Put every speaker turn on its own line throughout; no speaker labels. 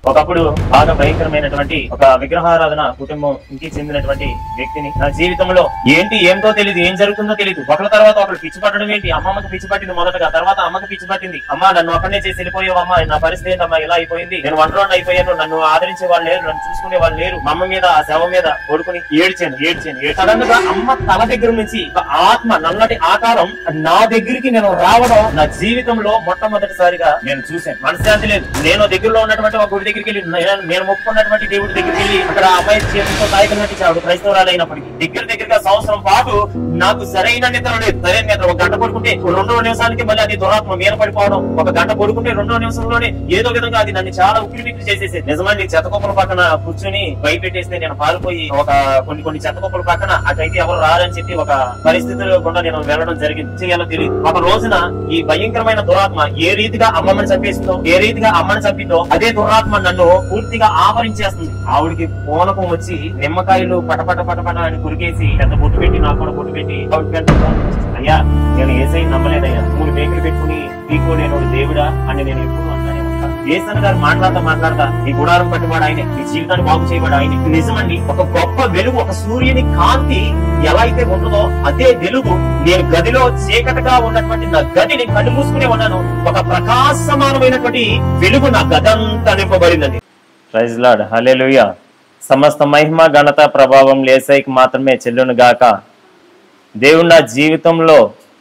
ఒకప్పుడు బాగా భయంకరమైనటువంటి ఒక విగ్రహారాధన కుటుంబం ఇంటికి చెందినటువంటి వ్యక్తిని నా జీవితంలో ఏంటి ఏంటో తెలియదు ఏం జరుగుతుందో తెలియదు ఒకరి తర్వాత ఒకరు పిచ్చి పట్టడం ఏంటి అమ్మమ్మకి పిచ్చి పట్టింది మొదటగా తర్వాత అమ్మకి పిచ్చి పట్టింది అమ్మ నన్ను అక్కడనే చేసి వెళ్ళిపోయావు అమ్మ నా పరిస్థితి ఏంటమ్మా ఇలా అయిపోయింది నేను వంటరోడ్ అయిపోయాను నన్ను ఆదరించే వాళ్ళు లేరు నన్ను చూసుకునే వాళ్ళు లేరు మా అమ్మ మీద ఆ శవ మీద కొడుకుని ఏడ్చాను ఏడ్చాను సడన్ గా అమ్మ తల దగ్గర నుంచి ఒక ఆత్మ నల్లటి ఆకారం నా దగ్గరికి నేను రావడం నా జీవితంలో మొట్టమొదటిసారిగా నేను చూశాను మనశ్శాంతి లేదు నేను దగ్గరలో ఉన్నటువంటి ఒక గుడి దగ్గరికి వెళ్ళి నేను- నేను మొక్కుకున్నటువంటి దేవుడి దగ్గరికి వెళ్ళి అక్కడ ఆ అమ్మాయి చేతితో తాయికలు నటించాడు క్రైస్తవురాలు అయినప్పటికీ దగ్గర దగ్గరగా సంవత్సరం పాటు నాకు సరైన నిద్ర లేదు సరైన నిద్ర ఒక గంట పడుకుంటే రెండో నిమిషానికి మళ్ళీ అది దురాత్మ మీద పడిపోవడం ఒక గంట పడుకుంటే రెండో నిమిషంలోనే ఏదో విధంగా అది నన్ను చాలా ఉక్కిరి బిక్కిరి చేసేసి నిజమండి చెత్తకొప్పల పక్కన కూర్చొని భయపెట్టేస్తే నేను పారిపోయి ఒక కొన్ని కొన్ని చెత్తకొప్పల పక్కన అటైతే ఎవరు రారని చెప్పి ఒక పరిస్థితుల్లో గుండా నేను వెళ్ళడం జరిగింది చేయాలో తెలియదు ఒక రోజున ఈ భయంకరమైన దురాత్మ ఏ రీతిగా అమ్మమ్మని చంపేసిందో ఏ రీతిగా అమ్మని చంపిందో అదే దురాత్మ నన్ను పూర్తిగా ఆవరించేస్తుంది ఆవిడికి పూనకం వచ్చి నిమ్మకాయలు పటపట పటపట అని కురికేసి పెద్ద బొట్టు పెట్టి నాకు కూడా బొట్టు పెట్టి ఆవిడ పెద్ద కోపం వచ్చేసింది. అయ్యా నేను ఏసై నమ్మలేదయ్యా మూడు మేకలు పెట్టుకుని నీకు నేను దేవుడా అని నేను ఎప్పుడు అంటానే ఉంటాను ఏసన్ గారు మాట్లాడతా మాట్లాడతా నీ గుడారం పట్టువాడు ఆయనే నీ జీవితాన్ని బాగు చేయబడు ఆయనే నిజమండి ఒక గొప్ప వెలుగు ఒక సూర్యుని కాంతి ఎలా అయితే ఉంటుందో అదే వెలుగు నేను గదిలో చీకటిగా ఉన్నటువంటి నా గదిని కళ్ళు మూసుకునే ఉన్నాను ఒక ప్రకాశమానమైనటువంటి వెలుగు నా గదంతా నింపబడిందండి ప్రైజ్ లాడ్ హల్లెలూయా సమస్త మహిమ ఘనత ప్రభావం లేసైకి మాత్రమే చెల్లును గాక దేవుడు నా జీవితంలో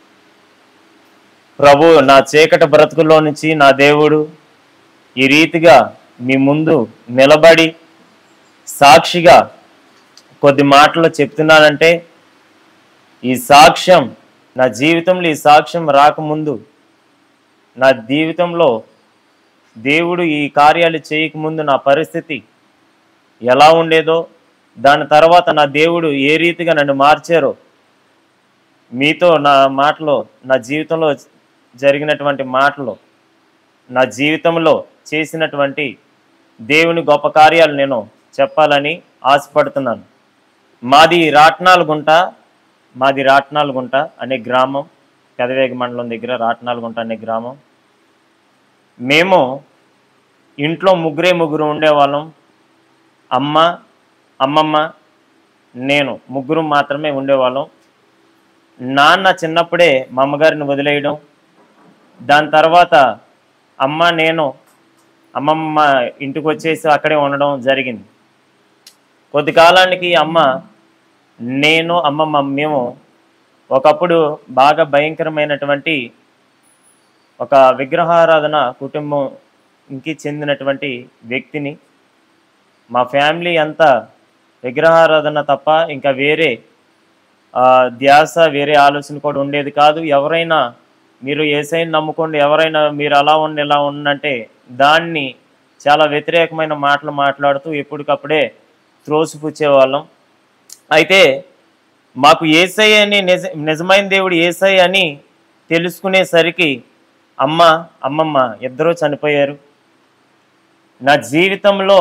ప్రభు నా చీకటి బ్రతుకులో నుంచి నా దేవుడు ఈ రీతిగా మీ ముందు నిలబడి సాక్షిగా కొద్ది మాటలు చెప్తున్నానంటే ఈ సాక్ష్యం నా జీవితంలో ఈ సాక్ష్యం రాకముందు నా జీవితంలో దేవుడు ఈ కార్యాలు చేయకముందు నా పరిస్థితి ఎలా ఉండేదో దాని తర్వాత నా దేవుడు ఏ రీతిగా నన్ను మార్చారో మీతో నా మాటలో నా జీవితంలో జరిగినటువంటి మాటలు నా జీవితంలో చేసినటువంటి దేవుని గొప్ప కార్యాలు నేను చెప్పాలని ఆశపడుతున్నాను మాది రాట్నాలగుంట మాది రాట్నాలగుంట అనే గ్రామం పెదవేగ మండలం దగ్గర రాట్నాలగుంట అనే గ్రామం మేము ఇంట్లో ముగ్గురే ముగ్గురు ఉండేవాళ్ళం అమ్మ అమ్మమ్మ నేను ముగ్గురు మాత్రమే ఉండేవాళ్ళం నాన్న చిన్నప్పుడే మా అమ్మగారిని వదిలేయడం దాని తర్వాత అమ్మ నేను అమ్మమ్మ ఇంటికి వచ్చేసి అక్కడే ఉండడం జరిగింది కొద్ది కాలానికి అమ్మ నేను అమ్మమ్మ మేము ఒకప్పుడు బాగా భయంకరమైనటువంటి ఒక విగ్రహారాధన కుటుంబంకి చెందినటువంటి వ్యక్తిని మా ఫ్యామిలీ అంతా విగ్రహారాధన తప్ప ఇంకా వేరే ఆ, ధ్యాస వేరే ఆలోచన కూడా ఉండేది కాదు ఎవరైనా మీరు ఏసైని నమ్ముకోండి ఎవరైనా మీరు అలా ఉండి ఇలా ఉండంటే దాన్ని చాలా వ్యతిరేకమైన మాటలు మాట్లాడుతూ ఎప్పటికప్పుడే త్రోసిపుచ్చేవాళ్ళం అయితే మాకు ఏసై అని నిజ నిజమైన దేవుడు ఏసై అని తెలుసుకునేసరికి అమ్మ అమ్మమ్మ ఇద్దరూ చనిపోయారు నా జీవితంలో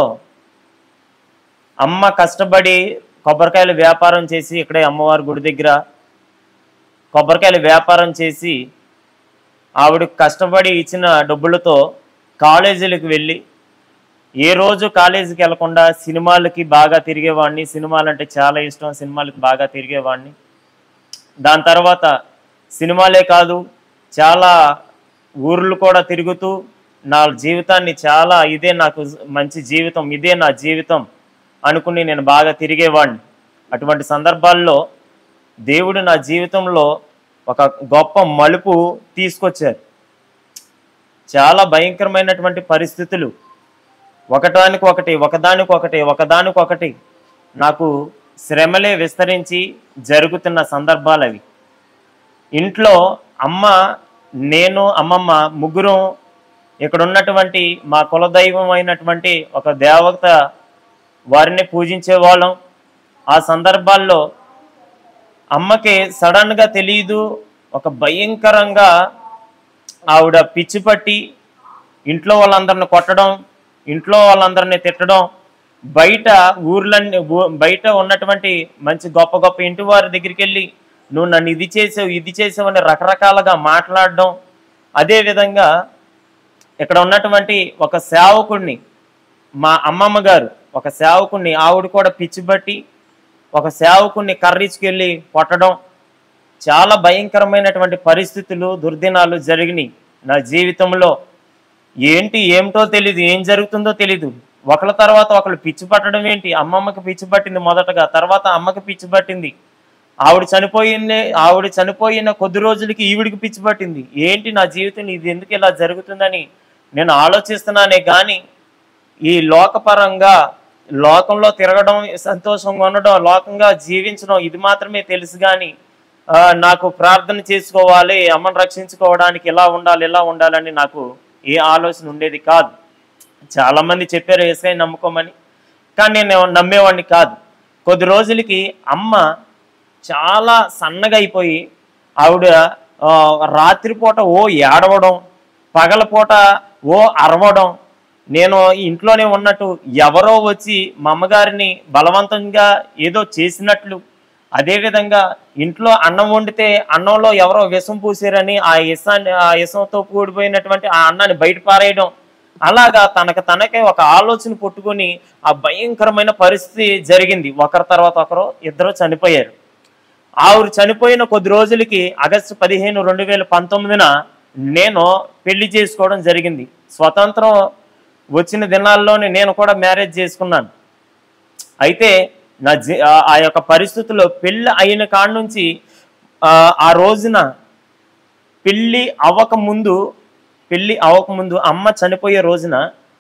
అమ్మ కష్టపడి కొబ్బరికాయలు వ్యాపారం చేసి ఇక్కడే అమ్మవారి గుడి దగ్గర కొబ్బరికాయలు వ్యాపారం చేసి ఆవిడ కష్టపడి ఇచ్చిన డబ్బులతో కాలేజీలకు వెళ్ళి ఏ రోజు కాలేజీకి వెళ్లకుండా సినిమాలకి బాగా తిరిగేవాడిని సినిమాలు అంటే చాలా ఇష్టం సినిమాలకి బాగా తిరిగేవాడిని దాని తర్వాత సినిమాలే కాదు చాలా ఊర్లు కూడా తిరుగుతూ నా జీవితాన్ని చాలా ఇదే నాకు మంచి జీవితం ఇదే నా జీవితం అనుకుని నేను బాగా తిరిగేవాడిని అటువంటి సందర్భాల్లో దేవుడు నా జీవితంలో ఒక గొప్ప మలుపు తీసుకొచ్చారు చాలా భయంకరమైనటువంటి పరిస్థితులు ఒకటానికి ఒకటి ఒకదానికి ఒకటి ఒకదానికి ఒకటి నాకు శ్రమలే విస్తరించి జరుగుతున్న సందర్భాలు అవి ఇంట్లో అమ్మ నేను అమ్మమ్మ ముగ్గురు ఇక్కడ ఉన్నటువంటి మా కులదైవం అయినటువంటి ఒక దేవత వారిని పూజించే వాళ్ళం ఆ సందర్భాల్లో అమ్మకి సడన్గా తెలియదు ఒక భయంకరంగా ఆవిడ పిచ్చి పట్టి ఇంట్లో వాళ్ళందరిని కొట్టడం ఇంట్లో వాళ్ళందరిని తిట్టడం బయట ఊర్లన్నీ ఊ- బయట ఉన్నటువంటి మంచి గొప్ప గొప్ప ఇంటి వారి దగ్గరికి వెళ్ళి నువ్వు నన్ను ఇది చేసావు ఇది చేసావు అని రకరకాలుగా మాట్లాడడం అదే విధంగా ఇక్కడ ఉన్నటువంటి ఒక సేవకుడిని మా అమ్మమ్మ గారు ఒక సేవకుని ఆవిడ కూడా పిచ్చిబట్టి ఒక సేవకుని కర్రీచుకెళ్ళి కొట్టడం చాలా భయంకరమైనటువంటి పరిస్థితులు దుర్దినాలు జరిగినాయి నా జీవితంలో ఏంటి ఏమిటో తెలీదు ఏం జరుగుతుందో తెలీదు ఒకళ్ళ తర్వాత ఒకళ్ళు పిచ్చి పట్టడం ఏంటి అమ్మమ్మకి పిచ్చి పట్టింది మొదటగా తర్వాత అమ్మకి పిచ్చి పట్టింది ఆవిడ చనిపోయింది ఆవిడ చనిపోయిన కొద్ది రోజులకి ఈవిడికి పిచ్చి పట్టింది ఏంటి నా జీవితం ఇది ఎందుకు ఇలా జరుగుతుందని నేను ఆలోచిస్తున్నానే కానీ ఈ లోకపరంగా లోకంలో తిరగడం సంతోషంగా ఉండడం లోకంగా జీవించడం ఇది మాత్రమే తెలుసు కానీ ఆ, నాకు ప్రార్థన చేసుకోవాలి అమ్మను రక్షించుకోవడానికి ఇలా ఉండాలి ఇలా ఉండాలని నాకు ఏ ఆలోచన ఉండేది కాదు చాలా మంది చెప్పారు ఏసై నమ్ముకోమని కానీ నేను నమ్మేవాడిని కాదు కొద్ది రోజులకి అమ్మ చాలా సన్నగా అయిపోయి ఆవిడ ఆ, రాత్రిపూట ఓ ఏడవడం పగలపూట ఓ అరవడం నేను ఇంట్లోనే ఉన్నట్టు ఎవరో వచ్చి మా అమ్మగారిని బలవంతంగా ఏదో చేసినట్లు అదేవిధంగా ఇంట్లో అన్నం వండితే అన్నంలో ఎవరో విషం పూసారని ఆ విషాన్ని ఆ విషంతో కూడిపోయినటువంటి ఆ అన్నాన్ని బయట పారేయడం అలాగా తనకు తనకే ఒక ఆలోచన పుట్టుకొని ఆ భయంకరమైన పరిస్థితి జరిగింది ఒకరి తర్వాత ఒకరు ఇద్దరు చనిపోయారు ఆవిడ చనిపోయిన కొద్ది రోజులకి ఆగస్టు పదిహేను రెండు వేల పంతొమ్మిదిన నేను పెళ్లి చేసుకోవడం జరిగింది స్వతంత్రం వచ్చిన దినాల్లోనే నేను కూడా మ్యారేజ్ చేసుకున్నాను అయితే నా జీ ఆ- ఆ యొక్క పరిస్థితుల్లో పెళ్ళి అయిన కాడ నుంచి ఆ, ఆ రోజున పెళ్ళి అవ్వక ముందు పెళ్ళి అవ్వక ముందు అమ్మ చనిపోయే రోజున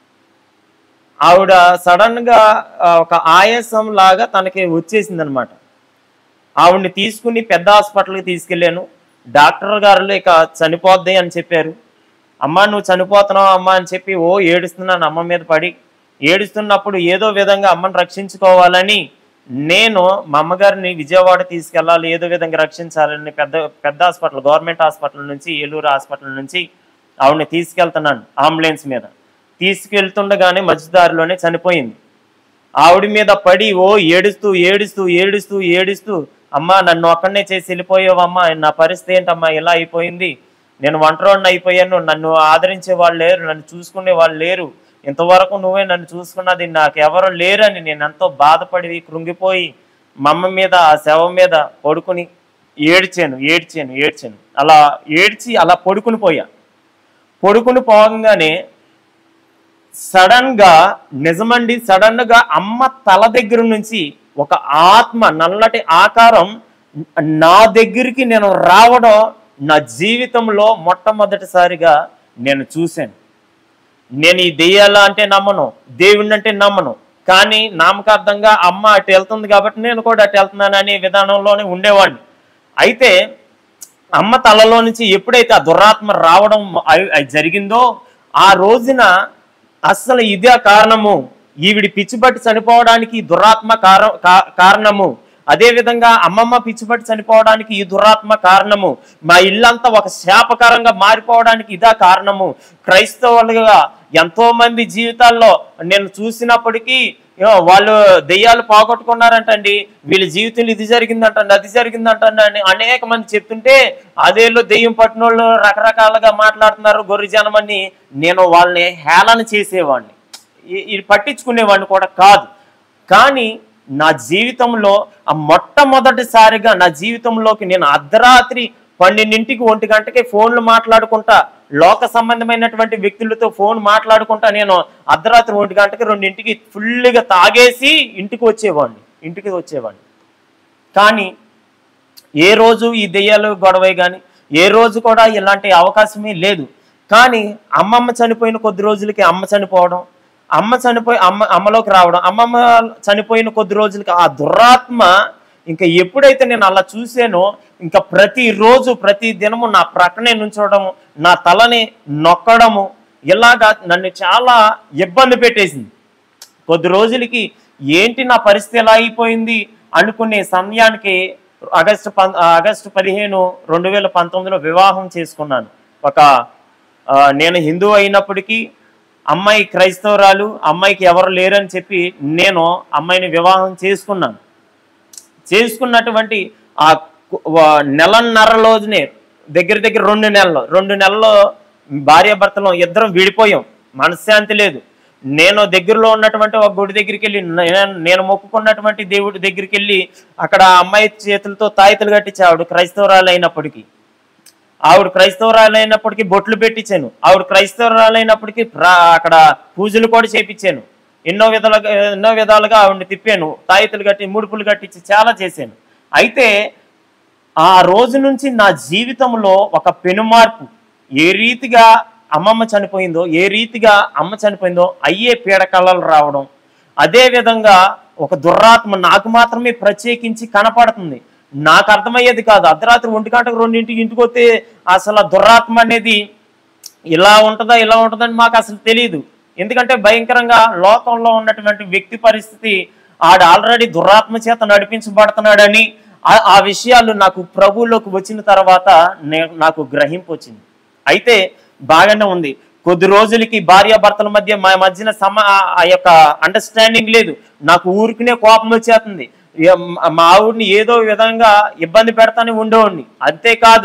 ఆవిడ సడన్ గా ఆ, ఒక ఆయాసం లాగా తనకి వచ్చేసింది అనమాట ఆవిడ్ని తీసుకుని పెద్ద హాస్పిటల్కి తీసుకెళ్ళాను డాక్టర్ గారు ఇక చనిపోద్ది అని చెప్పారు అమ్మ నువ్వు చనిపోతున్నావు అమ్మ అని చెప్పి ఓ ఏడుస్తున్నాను అమ్మ మీద పడి ఏడుస్తున్నప్పుడు ఏదో విధంగా అమ్మని రక్షించుకోవాలని నేను మా అమ్మగారిని విజయవాడ తీసుకెళ్ళాలి ఏదో విధంగా రక్షించాలని పెద్ద పెద్ద హాస్పిటల్ గవర్నమెంట్ హాస్పిటల్ నుంచి ఏలూరు హాస్పిటల్ నుంచి ఆవిడని తీసుకెళ్తున్నాను అంబులెన్స్ మీద తీసుకెళ్తుండగానే మధ్యదారిలోనే చనిపోయింది ఆవిడ మీద పడి ఓ ఏడుస్తూ ఏడుస్తూ ఏడుస్తూ ఏడుస్తూ అమ్మా నన్ను ఒక్కడనే చేసి వెళ్ళిపోయావమ్మా నా పరిస్థితి ఏంటమ్మా ఇలా అయిపోయింది నేను ఒంటరిని అయిపోయాను నన్ను ఆదరించే వాళ్ళు లేరు నన్ను చూసుకునే వాళ్ళు లేరు ఇంతవరకు నువ్వే నన్ను చూసుకున్నది నాకు ఎవరు లేరని నేను ఎంతో బాధపడి కృంగిపోయి మా అమ్మ మీద ఆ శవం మీద పడుకుని ఏడ్చాను ఏడ్చాను ఏడ్చాను అలా ఏడ్చి అలా పడుకుని పోయా పడుకుని పోగానే సడన్ గా నిజమండి సడన్ గా అమ్మ తల దగ్గర నుంచి ఒక ఆత్మ నల్లటి ఆకారం నా దగ్గరికి నేను రావడం నా జీవితంలో మొట్టమొదటిసారిగా నేను చూశాను నేను ఈ దెయ్యాల అంటే నమ్మను దేవుణ్ణి అంటే నమ్మను కానీ నామకార్థంగా అమ్మ అటు వెళ్తుంది కాబట్టి నేను కూడా అటు వెళ్తున్నాను అనే విధానంలోనే ఉండేవాడిని అయితే అమ్మ తలలో నుంచి ఎప్పుడైతే ఆ దురాత్మ రావడం అయి- అయి జరిగిందో ఆ రోజున అస్సలు ఇదే కారణము ఈవిడి పిచ్చిబట్టి చనిపోవడానికి ఈ దురాత్మ కార- కా- కారణము అదే విధంగా అమ్మమ్మ పిచ్చిబట్టి చనిపోవడానికి ఈ దురాత్మ కారణము మా ఇల్లంతా ఒక శాపకరంగా మారిపోవడానికి ఇదా కారణము క్రైస్తవులుగా ఎంతో మంది జీవితాల్లో నేను చూసినప్పటికీ యో, వాళ్ళు దెయ్యాలు పోగొట్టుకున్నారంటండి వీళ్ళ జీవితంలో ఇది జరిగిందంటండి అది జరిగిందంటండి అని అనేక మంది చెప్తుంటే అదేలో దెయ్యం పట్టిన వాళ్ళు రకరకాలుగా మాట్లాడుతున్నారు గొర్రె జనమని నేను వాళ్ళని హేళన చేసేవాడిని ఈ- ఇది పట్టించుకునేవాడిని కూడా కాదు కానీ నా జీవితంలో ఆ మొట్టమొదటిసారిగా నా జీవితంలోకి నేను అర్ధరాత్రి పన్నెండింటికి ఒంటి గంటకి ఫోన్లు మాట్లాడుకుంటా లోక సంబంధమైనటువంటి వ్యక్తులతో ఫోన్ మాట్లాడుకుంటా నేను అర్ధరాత్రి ఒంటి గంటకి రెండింటికి ఫుల్గా తాగేసి ఇంటికి వచ్చేవాడిని ఇంటికి వచ్చేవాడిని కానీ ఏ రోజు ఈ దెయ్యాలు గొడవే కానీ ఏ రోజు కూడా ఇలాంటి అవకాశమే లేదు కానీ అమ్మమ్మ చనిపోయిన కొద్ది రోజులకి అమ్మ చనిపోవడం అమ్మ చనిపోయి అమ్మ అమ్మలోకి రావడం అమ్మమ్మ చనిపోయిన కొద్ది రోజులకి ఆ దురాత్మ ఇంకా ఎప్పుడైతే నేను అలా చూసానో ఇంకా ప్రతిరోజు ప్రతి దినము నా ప్రక్కనే నుంచోవడము నా తలని నొక్కడము ఇలాగా నన్ను చాలా ఇబ్బంది పెట్టేసింది కొద్ది రోజులకి ఏంటి నా పరిస్థితి ఎలా అయిపోయింది అనుకునే సమయానికి ఆగస్టు పం ఆగస్టు పదిహేను రెండు వేల పంతొమ్మిదిలో వివాహం చేసుకున్నాను ఒక ఆ, నేను హిందూ అయినప్పటికీ అమ్మాయి క్రైస్తవురాలు అమ్మాయికి ఎవరు లేరని చెప్పి నేను అమ్మాయిని వివాహం చేసుకున్నాను చేసుకున్నటువంటి ఆ కు- వ- నెలన్నరలోనే దగ్గర దగ్గర రెండు నెలలు రెండు నెలల్లో భార్యాభర్తలు ఇద్దరం విడిపోయాం మనశ్శాంతి లేదు నేను దగ్గరలో ఉన్నటువంటి ఒక గుడి దగ్గరికి వెళ్ళి నేను- నేను మొక్కుకున్నటువంటి దేవుడి దగ్గరికి వెళ్ళి అక్కడ ఆ అమ్మాయి చేతులతో తాయితలు కట్టించి ఆవిడ క్రైస్తవురాలు అయినప్పటికీ ఆవిడ క్రైస్తవురాలు అయినప్పటికీ బొట్లు పెట్టించాను ఆవిడ క్రైస్తవురాలు అయినప్పటికీ ప్రా- అక్కడ పూజలు కూడా చేపించాను ఎన్నో విధాలుగా ఎన్నో విధాలుగా ఆవిడని తిప్పాను తాయితలు కట్టి ముడుపులు కట్టించి చాలా చేశాను అయితే ఆ రోజు నుంచి నా జీవితంలో ఒక పెనుమార్పు ఏ రీతిగా అమ్మమ్మ చనిపోయిందో ఏ రీతిగా అమ్మ చనిపోయిందో అయ్యే పీడకలలు రావడం అదే విధంగా ఒక దుర్రాత్మ నాకు మాత్రమే ప్రత్యేకించి కనపడుతుంది నాకు అర్థమయ్యేది కాదు అర్ధరాత్రి ఒంటి గంటకు రెండింటికి ఇంటికి వస్తే అసలు ఆ దుర్రాత్మ అనేది ఇలా ఉంటుందా ఇలా ఉంటుందని మాకు అసలు తెలియదు ఎందుకంటే భయంకరంగా లోకంలో ఉన్నటువంటి వ్యక్తి పరిస్థితి ఆడు ఆల్రెడీ దురాత్మ చేత నడిపించబడుతున్నాడని ఆ- ఆ విషయాలు నాకు ప్రభువులోకి వచ్చిన తర్వాత నే- నాకు గ్రహింపు వచ్చింది అయితే బాగానే ఉంది కొద్ది రోజులకి భార్యాభర్తల మధ్య మా మధ్యన సమ ఆ- ఆ యొక్క అండర్స్టాండింగ్ లేదు నాకు ఊరికినే కోపం వచ్చేస్తుంది ఏ- మా ఆవిడ్ని ఏదో విధంగా ఇబ్బంది పెడతానే ఉండేవాడిని అంతేకాదు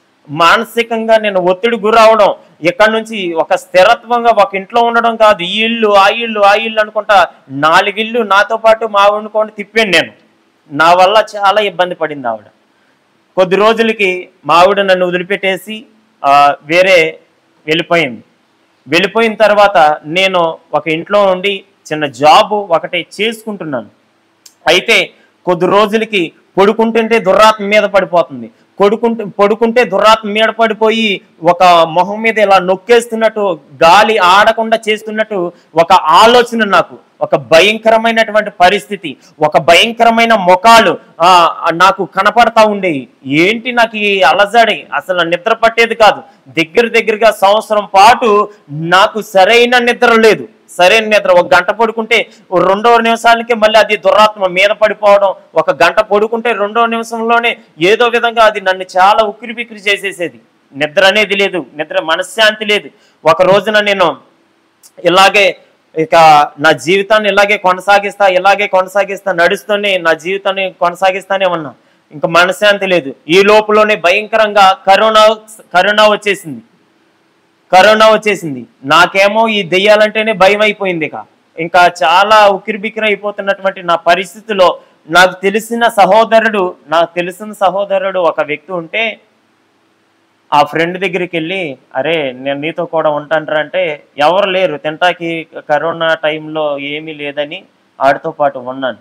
మానసికంగా నేను ఒత్తిడి గురవడం ఇక్కడ నుంచి ఒక స్థిరత్వంగా ఒక ఇంట్లో ఉండడం కాదు ఈ ఇల్లు ఆ ఇల్లు ఆ ఇల్లు అనుకుంటా నాలుగిల్లు నాతో పాటు మా వండుకొని తిప్పాను నేను నా వల్ల చాలా ఇబ్బంది పడింది ఆవిడ కొద్ది రోజులకి మా ఆవిడ నన్ను వదిలిపెట్టేసి ఆ, వేరే వెళ్ళిపోయింది వెళ్ళిపోయిన తర్వాత నేను ఒక ఇంట్లో ఉండి చిన్న జాబ్ ఒకటి చేసుకుంటున్నాను అయితే కొద్ది రోజులకి పడుకుంటుంటే దుర్రాత్మ మీద పడిపోతుంది కొడుకుంటే పడుకుంటే దుర్రాత్మ మీద పడిపోయి ఒక మొహం మీద ఇలా నొక్కేస్తున్నట్టు గాలి ఆడకుండా చేస్తున్నట్టు ఒక ఆలోచన నాకు ఒక భయంకరమైనటువంటి పరిస్థితి ఒక భయంకరమైన ముఖాలు ఆ నాకు కనపడతా ఉండేవి ఏంటి నాకు ఈ అలజడి అసలు నిద్ర పట్టేది కాదు దగ్గర దగ్గరగా సంవత్సరం పాటు నాకు సరైన నిద్ర లేదు సరైన నిద్ర ఒక గంట పడుకుంటే ఓ రెండో నిమిషాలకి మళ్ళీ అది దురాత్మ మీద పడిపోవడం ఒక గంట పడుకుంటే రెండో నిమిషంలోనే ఏదో విధంగా అది నన్ను చాలా ఉక్కిరి బిక్కిరి చేసేసేది నిద్ర అనేది లేదు నిద్ర మనశ్శాంతి లేదు ఒక రోజున నేను ఇలాగే ఇక నా జీవితాన్ని ఇలాగే కొనసాగిస్తా ఇలాగే కొనసాగిస్తా నడుస్తూనే నా జీవితాన్ని కొనసాగిస్తానే ఉన్నా ఇంకా మనశ్శాంతి లేదు ఈ లోపులోనే భయంకరంగా కరోనా కరోనా వచ్చేసింది కరోనా వచ్చేసింది నాకేమో ఈ దెయ్యాలంటేనే భయం అయిపోయింది ఇక ఇంకా చాలా ఉక్కిరి బిక్కిరి అయిపోతున్నటువంటి నా పరిస్థితిలో నాకు తెలిసిన సహోదరుడు నాకు తెలిసిన సహోదరుడు ఒక వ్యక్తి ఉంటే ఆ ఫ్రెండ్ దగ్గరికి వెళ్ళి అరే నేను నీతో కూడా ఉంటాంటారా అంటే ఎవరు లేరు తింటాకి కరోనా టైంలో ఏమీ లేదని వాడితో పాటు ఉన్నాను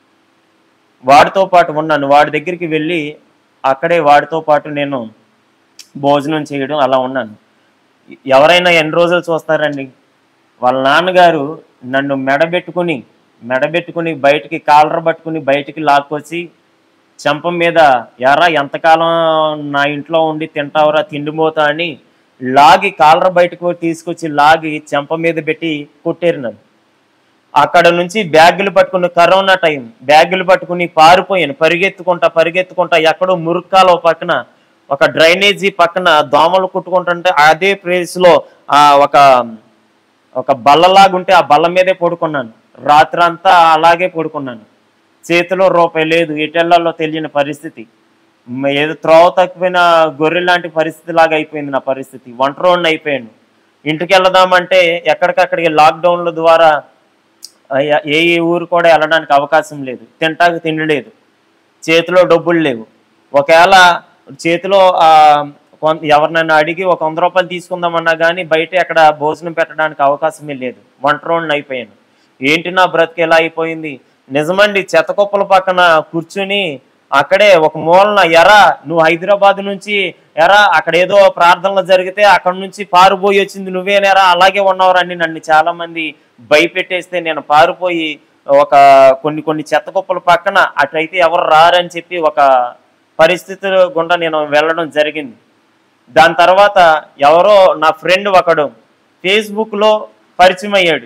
వాడితో పాటు ఉన్నాను వాడి దగ్గరికి వెళ్ళి అక్కడే వాడితో పాటు నేను భోజనం చేయడం అలా ఉన్నాను ఎవరైనా ఎన్ని రోజులు చూస్తారండి వాళ్ళ నాన్నగారు నన్ను మెడబెట్టుకుని మెడబెట్టుకుని బయటికి కాలర పట్టుకుని బయటికి లాక్కొచ్చి చెంప మీద ఎరా ఎంతకాలం నా ఇంట్లో ఉండి తింటావురా తిండిపోతా అని లాగి కాలర బయటకు తీసుకొచ్చి లాగి చెంప మీద పెట్టి కొట్టారు నన్ను అక్కడ నుంచి బ్యాగులు పట్టుకుని కరోనా టైం బ్యాగులు పట్టుకుని పారిపోయాను పరిగెత్తుకుంటా పరిగెత్తుకుంటా ఎక్కడో మురుక్కాలో పక్కన ఒక డ్రైనేజీ పక్కన దోమలు కుట్టుకుంటుంటే అదే ప్లేస్ లో ఆ ఒక ఒక బల్లలాగుంటే ఆ బల్ల మీదే పడుకున్నాను రాత్రంతా అలాగే పడుకున్నాను చేతిలో రూపాయి లేదు ఎటెళ్లలో తెలియని పరిస్థితి మ- ఏదో త్రోవ తక్కువైన గొర్రె లాంటి పరిస్థితి లాగా అయిపోయింది నా పరిస్థితి ఒంటరోడిని అయిపోయాను ఇంటికి వెళ్దామంటే ఎక్కడికక్కడికి లాక్డౌన్ల ద్వారా అయ్య- ఏ ఏ ఊరు కూడా వెళ్ళడానికి అవకాశం లేదు తింటాకి తిండి లేదు చేతిలో డబ్బులు లేవు ఒకవేళ చేతిలో ఆ, కొన్- ఎవరినైనా అడిగి ఒక వంద రూపాయలు తీసుకుందామన్నా కానీ బయట అక్కడ భోజనం పెట్టడానికి అవకాశమే లేదు వంటరోడిని అయిపోయాను ఏంటి నా బ్రతికి ఎలా అయిపోయింది నిజమండి చెత్తకుప్పల పక్కన కూర్చుని అక్కడే ఒక మూలన ఎరా నువ్వు హైదరాబాద్ నుంచి ఎరా అక్కడ ఏదో ప్రార్థనలు జరిగితే అక్కడ నుంచి పారిపోయి వచ్చింది నువ్వేనేరా అలాగే ఉన్నవరని నన్ను చాలా మంది భయపెట్టేస్తే నేను పారిపోయి ఒక కొన్ని కొన్ని చెత్త కుప్పల పక్కన అటైతే ఎవరు రారని చెప్పి ఒక పరిస్థితుల గుండా నేను వెళ్ళడం జరిగింది దాని తర్వాత ఎవరో నా ఫ్రెండ్ ఒకడు ఫేస్బుక్లో పరిచయం అయ్యాడు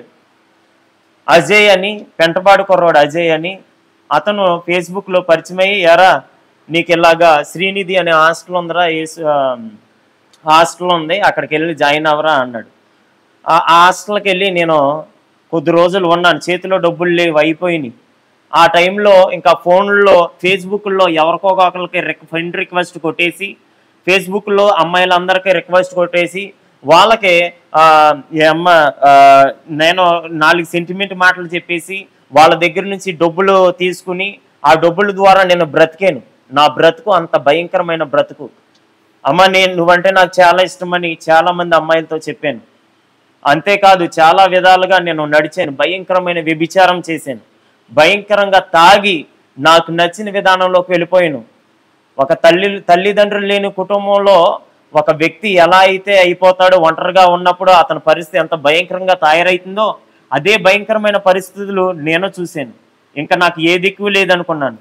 అజయ్ అని పెంటపాడు కుర్రోడు అజయ్ అని అతను ఫేస్బుక్లో పరిచయం అయ్యి ఎరా నీకు ఇలాగా శ్రీనిధి అనే హాస్టల్ ఉందిరా ఏసు హాస్టల్ ఉంది అక్కడికి వెళ్ళి జాయిన్ అవ్వరా అన్నాడు ఆ ఆ హాస్టల్కి వెళ్ళి నేను కొద్ది రోజులు ఉన్నాను చేతిలో డబ్బులు లేవు అయిపోయినాయి ఆ టైంలో ఇంకా ఫోన్లో ఫేస్బుక్లో ఎవరికో ఒకరికి రిక్ ఫ్రెండ్ రిక్వెస్ట్ కొట్టేసి ఫేస్బుక్లో అమ్మాయిలందరికీ రిక్వెస్ట్ కొట్టేసి వాళ్ళకి ఆ, ఏ అమ్మ ఆ, నేను నాలుగు సెంటిమెంట్ మాటలు చెప్పేసి వాళ్ళ దగ్గర నుంచి డబ్బులు తీసుకుని ఆ డబ్బుల ద్వారా నేను బ్రతికాను నా బ్రతుకు అంత భయంకరమైన బ్రతుకు అమ్మ నేను నువ్వంటే నాకు చాలా ఇష్టమని చాలా మంది అమ్మాయిలతో చెప్పాను అంతేకాదు చాలా విధాలుగా నేను నడిచాను భయంకరమైన వ్యభిచారం చేశాను భయంకరంగా తాగి నాకు నచ్చిన విధానంలోకి వెళ్ళిపోయాను ఒక తల్లి తల్లిదండ్రులు లేని కుటుంబంలో ఒక వ్యక్తి ఎలా అయితే అయిపోతాడో ఒంటరిగా ఉన్నప్పుడు అతని పరిస్థితి ఎంత భయంకరంగా తయారైతుందో అదే భయంకరమైన పరిస్థితులు నేను చూశాను ఇంకా నాకు ఏ దిక్కు లేదనుకున్నాను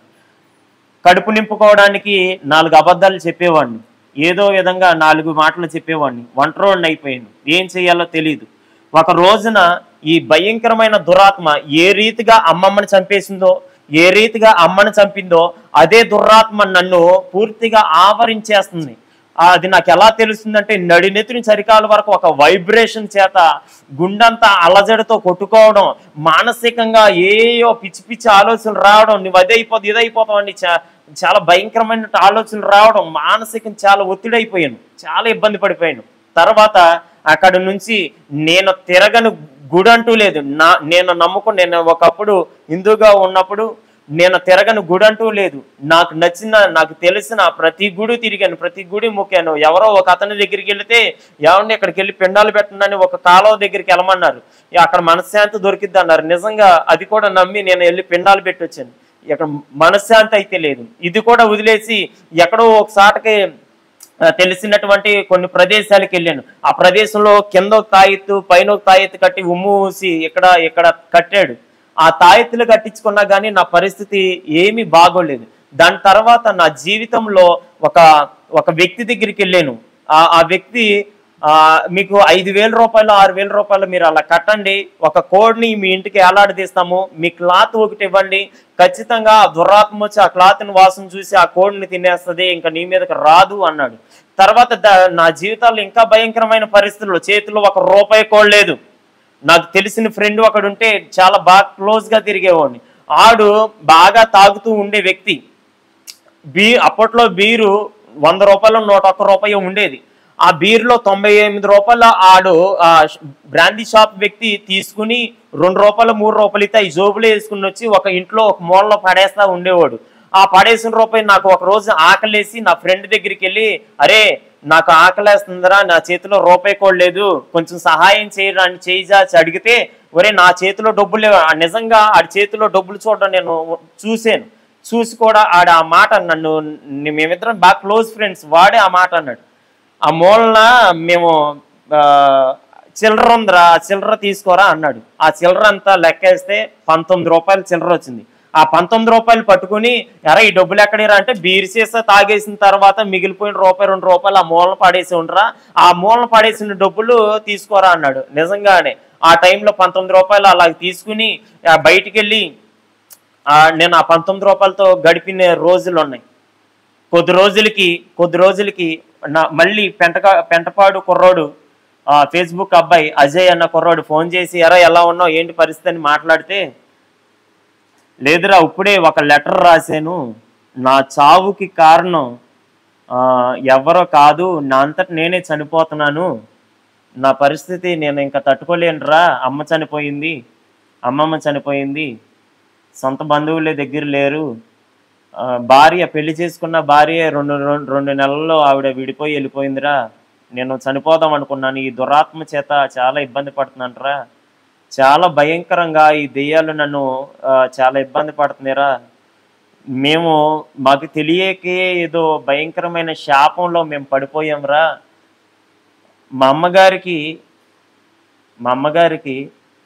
కడుపు నింపుకోవడానికి నాలుగు అబద్ధాలు చెప్పేవాడిని ఏదో విధంగా నాలుగు మాటలు చెప్పేవాడిని ఒంటరోడిని అయిపోయాను ఏం చేయాలో తెలియదు ఒక రోజున ఈ భయంకరమైన దురాత్మ ఏ రీతిగా అమ్మమ్మని చంపేసిందో ఏ రీతిగా అమ్మని చంపిందో అదే దురాత్మ నన్ను పూర్తిగా ఆవరించేస్తుంది ఆ, అది నాకు ఎలా తెలుస్తుందంటే నడినెత్తిని చరికాల వరకు ఒక వైబ్రేషన్ చేత గుండంతా అలజడితో కొట్టుకోవడం మానసికంగా ఏయో పిచ్చి పిచ్చి ఆలోచనలు రావడం నువ్వు అదే అయిపోతుంది ఇది అయిపోతావు అని చా- చాలా భయంకరమైన ఆలోచనలు రావడం మానసికం చాలా ఒత్తిడి అయిపోయాను చాలా ఇబ్బంది పడిపోయాను తర్వాత అక్కడ నుంచి నేను తిరగని గుడి అంటూ లేదు నా నేను నమ్ముకుని నేను ఒకప్పుడు హిందూగా ఉన్నప్పుడు నేను తిరగని గుడి అంటూ లేదు నాకు నచ్చిన నాకు తెలిసిన ప్రతి గుడి తిరిగాను ప్రతి గుడి మొక్కాను ఎవరో ఒక అతని దగ్గరికి వెళితే ఎవరిని ఇక్కడికి వెళ్ళి పిండాలు పెట్టండి ఒక కాలువ దగ్గరికి వెళ్ళమన్నారు ఇక అక్కడ మనశ్శాంతి దొరికిద్ది అన్నారు నిజంగా అది కూడా నమ్మి నేను వెళ్ళి పిండాలు పెట్టి వచ్చాను ఇక్కడ మనశ్శాంతి అయితే లేదు ఇది కూడా వదిలేసి ఎక్కడో ఒకసాటకి ఆ, తెలిసినటువంటి కొన్ని ప్రదేశాలకు వెళ్ళాను ఆ ప్రదేశంలో కింద ఒక తాయెత్తు పైన ఒక తాయెత్తు కట్టి ఉమ్ము ఊసి ఇక్కడ ఇక్కడ కట్టాడు ఆ తాయెత్తులు కట్టించుకున్నా కానీ నా పరిస్థితి ఏమీ బాగోలేదు దాని తర్వాత నా జీవితంలో ఒక ఒక వ్యక్తి దగ్గరికి వెళ్ళాను ఆ ఆ వ్యక్తి ఆ, మీకు ఐదు వేల రూపాయలు ఆరు వేల రూపాయలు మీరు అలా కట్టండి ఒక కోడ్ని మీ ఇంటికి ఏలాడదీస్తాము మీ క్లాత్ ఒకటి ఇవ్వండి ఖచ్చితంగా ఆ దురాత్మ వచ్చి ఆ క్లాత్ని వాసన చూసి ఆ కోడ్ని తినేస్తుంది ఇంకా నీ మీదకి రాదు అన్నాడు తర్వాత ద- నా జీవితాల్లో ఇంకా భయంకరమైన పరిస్థితుల్లో చేతిలో ఒక రూపాయి కోడ్ లేదు నాకు తెలిసిన ఫ్రెండ్ ఒకడు ఉంటే చాలా బాగా క్లోజ్ గా తిరిగేవాడిని ఆడు బాగా తాగుతూ ఉండే వ్యక్తి బీ అప్పట్లో బీరు వంద రూపాయలు నూట ఒక్క రూపాయి ఉండేది ఆ బీరులో తొంభై ఎనిమిది రూపాయల ఆడు ఆ ష్- బ్రాందీ షాప్ వ్యక్తి తీసుకుని రెండు రూపాయలు మూడు రూపాయలు ఇస్తే ఈ జోబులో వేసుకుని వచ్చి ఒక ఇంట్లో ఒక మూలలో పడేస్తా ఉండేవాడు ఆ పడేసిన రూపాయి నాకు ఒక రోజు ఆకలేసి నా ఫ్రెండ్ దగ్గరికి వెళ్ళి అరే నాకు ఆకలేస్తుందిరా నా చేతిలో రూపాయి కూడా లేదు కొంచెం సహాయం చేయరా అని చేయి చాచి అడిగితే ఒరే నా చేతిలో డబ్బులు లేవు ఆ నిజంగా ఆడి చేతిలో డబ్బులు చూడడం నేను చూశాను చూసి కూడా ఆడ ఆ మాట నన్ను ని- మేమిద్దరం బాగా క్లోజ్ ఫ్రెండ్స్ వాడే ఆ మాట అన్నాడు ఆ మూలన మేము ఆ, చిల్లర ఉందిరా ఆ చిల్లర తీసుకోరా అన్నాడు ఆ చిల్లర అంతా లెక్కేస్తే పంతొమ్మిది రూపాయలు చిల్లర వచ్చింది ఆ పంతొమ్మిది రూపాయలు పట్టుకుని ఎరా ఈ డబ్బులు ఎక్కడిరా అంటే బీర్ సీసా తాగేసిన తర్వాత మిగిలిపోయిన రూపాయి రెండు రూపాయలు ఆ మూలన పడేసి ఉండరా ఆ మూలన పడేసిన డబ్బులు తీసుకోరా అన్నాడు నిజంగానే ఆ టైంలో పంతొమ్మిది రూపాయలు అలా తీసుకుని ఆ, బయటికి వెళ్ళి ఆ, నేను ఆ పంతొమ్మిది రూపాయలతో గడిపిన రోజులు ఉన్నాయి కొద్ది రోజులకి కొద్ది రోజులకి నా మళ్ళీ పెంటక పెంటపాడు కుర్రోడు ఆ, ఫేస్బుక్ అబ్బాయి అజయ్ అన్న కుర్రోడు ఫోన్ చేసి ఎరా ఎలా ఉన్నావు ఏంటి పరిస్థితి అని మాట్లాడితే లేదురా ఇప్పుడే ఒక లెటర్ రాశాను నా చావుకి కారణం ఆ, ఎవరో కాదు నా అంతట నేనే చనిపోతున్నాను నా పరిస్థితి నేను ఇంకా తట్టుకోలేనురా అమ్మ చనిపోయింది అమ్మమ్మ చనిపోయింది సొంత బంధువులే దగ్గర లేరు ఆ, భార్య పెళ్లి చేసుకున్న భార్య రెండు రెండు రెండు నెలల్లో ఆవిడ విడిపోయి వెళ్ళిపోయిందిరా నేను చనిపోదాం అనుకున్నాను ఈ దురాత్మ చేత చాలా ఇబ్బంది పడుతున్నానరా చాలా భయంకరంగా ఈ దెయ్యాలు నన్ను ఆ, చాలా ఇబ్బంది పడుతున్నారా మేము మాకు తెలియకే ఏదో భయంకరమైన శాపంలో మేము పడిపోయాంరా మా అమ్మగారికి మా అమ్మగారికి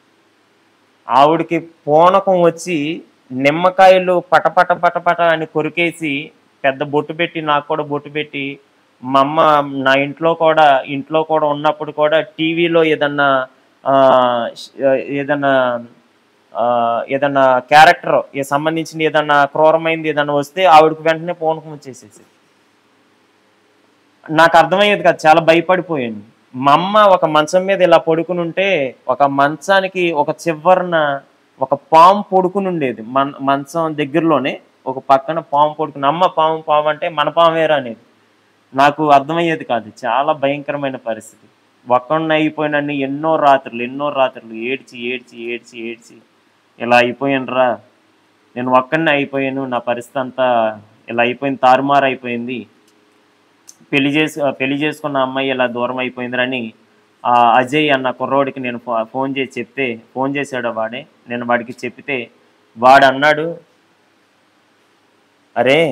ఆవిడకి పూనకం వచ్చి నిమ్మకాయలు పటపట పటపట అని కొరికేసి పెద్ద బొట్టు పెట్టి నాకు కూడా బొట్టు పెట్టి మా అమ్మ నా ఇంట్లో కూడా ఇంట్లో కూడా ఉన్నప్పుడు కూడా టీవీలో ఏదన్నా ఆ, ష్- ఏదన్నా ఆ, ఏదన్నా క్యారెక్టర్ ఏ సంబంధించిన ఏదన్నా క్రూరమైంది ఏదన్నా వస్తే ఆవిడకి వెంటనే పూనకం వచ్చేసేసి నాకు అర్థమయ్యేది కాదు చాలా భయపడిపోయాను మా అమ్మ ఒక మంచం మీద ఇలా పడుకుని ఉంటే ఒక మంచానికి ఒక చివరన ఒక పాము పడుకుని ఉండేది మన మంచం దగ్గరలోనే ఒక పక్కన పాము పడుకుని అమ్మ పాము పాము అంటే మన పాము వేరా అనేది నాకు అర్థమయ్యేది కాదు చాలా భయంకరమైన పరిస్థితి ఒక్కడిని అయిపోయినన్ని ఎన్నో రాత్రులు ఎన్నో రాత్రులు ఏడ్చి ఏడ్చి ఏడ్చి ఏడ్చి ఇలా అయిపోయానురా నేను ఒక్కడిని అయిపోయాను నా పరిస్థితి అంతా ఇలా అయిపోయింది తారుమారు అయిపోయింది పెళ్లి చేసి పెళ్లి చేసుకున్న అమ్మాయి ఇలా దూరం అయిపోయిందని ఆ అజయ్ అన్న కుర్రోడికి నేను ఫో- ఫోన్ చేసి చెప్తే ఫోన్ చేశాడు వాడే నేను వాడికి చెప్తే వాడు అన్నాడు అరే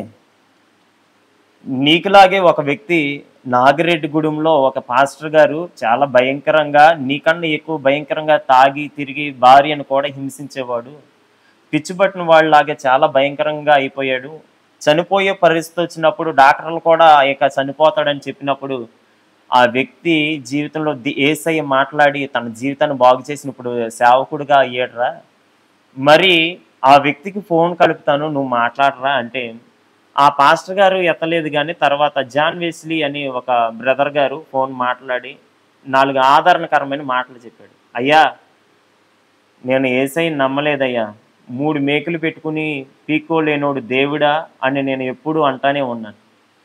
నీకులాగే ఒక వ్యక్తి నాగిరెడ్డిగూడెంలో ఒక పాస్టర్ గారు చాలా భయంకరంగా నీకన్నా ఎక్కువ భయంకరంగా తాగి తిరిగి భార్యను కూడా హింసించేవాడు పిచ్చిపట్టిన వాళ్ళలాగే చాలా భయంకరంగా అయిపోయాడు చనిపోయే పరిస్థితి వచ్చినప్పుడు డాక్టర్లు కూడా ఇక చనిపోతాడని చెప్పినప్పుడు ఆ వ్యక్తి జీవితంలో ది- ఏసయ్య మాట్లాడి తన జీవితాన్ని బాగు చేసినప్పుడు సేవకుడిగా అయ్యాడురా మరి ఆ వ్యక్తికి ఫోన్ కలుపుతాను నువ్వు మాట్లాడరా అంటే ఆ పాస్టర్ గారు ఎత్తలేదు కానీ తర్వాత జాన్ వెస్లీ అని ఒక బ్రదర్ గారు ఫోన్ మాట్లాడి నాలుగు ఆదరణకరమైన మాటలు చెప్పాడు అయ్యా నేను ఏసై నమ్మలేదయ్యా మూడు మేకులు పెట్టుకుని పీక్కోలేనోడు దేవుడా అని నేను ఎప్పుడు అంటానే ఉన్నాను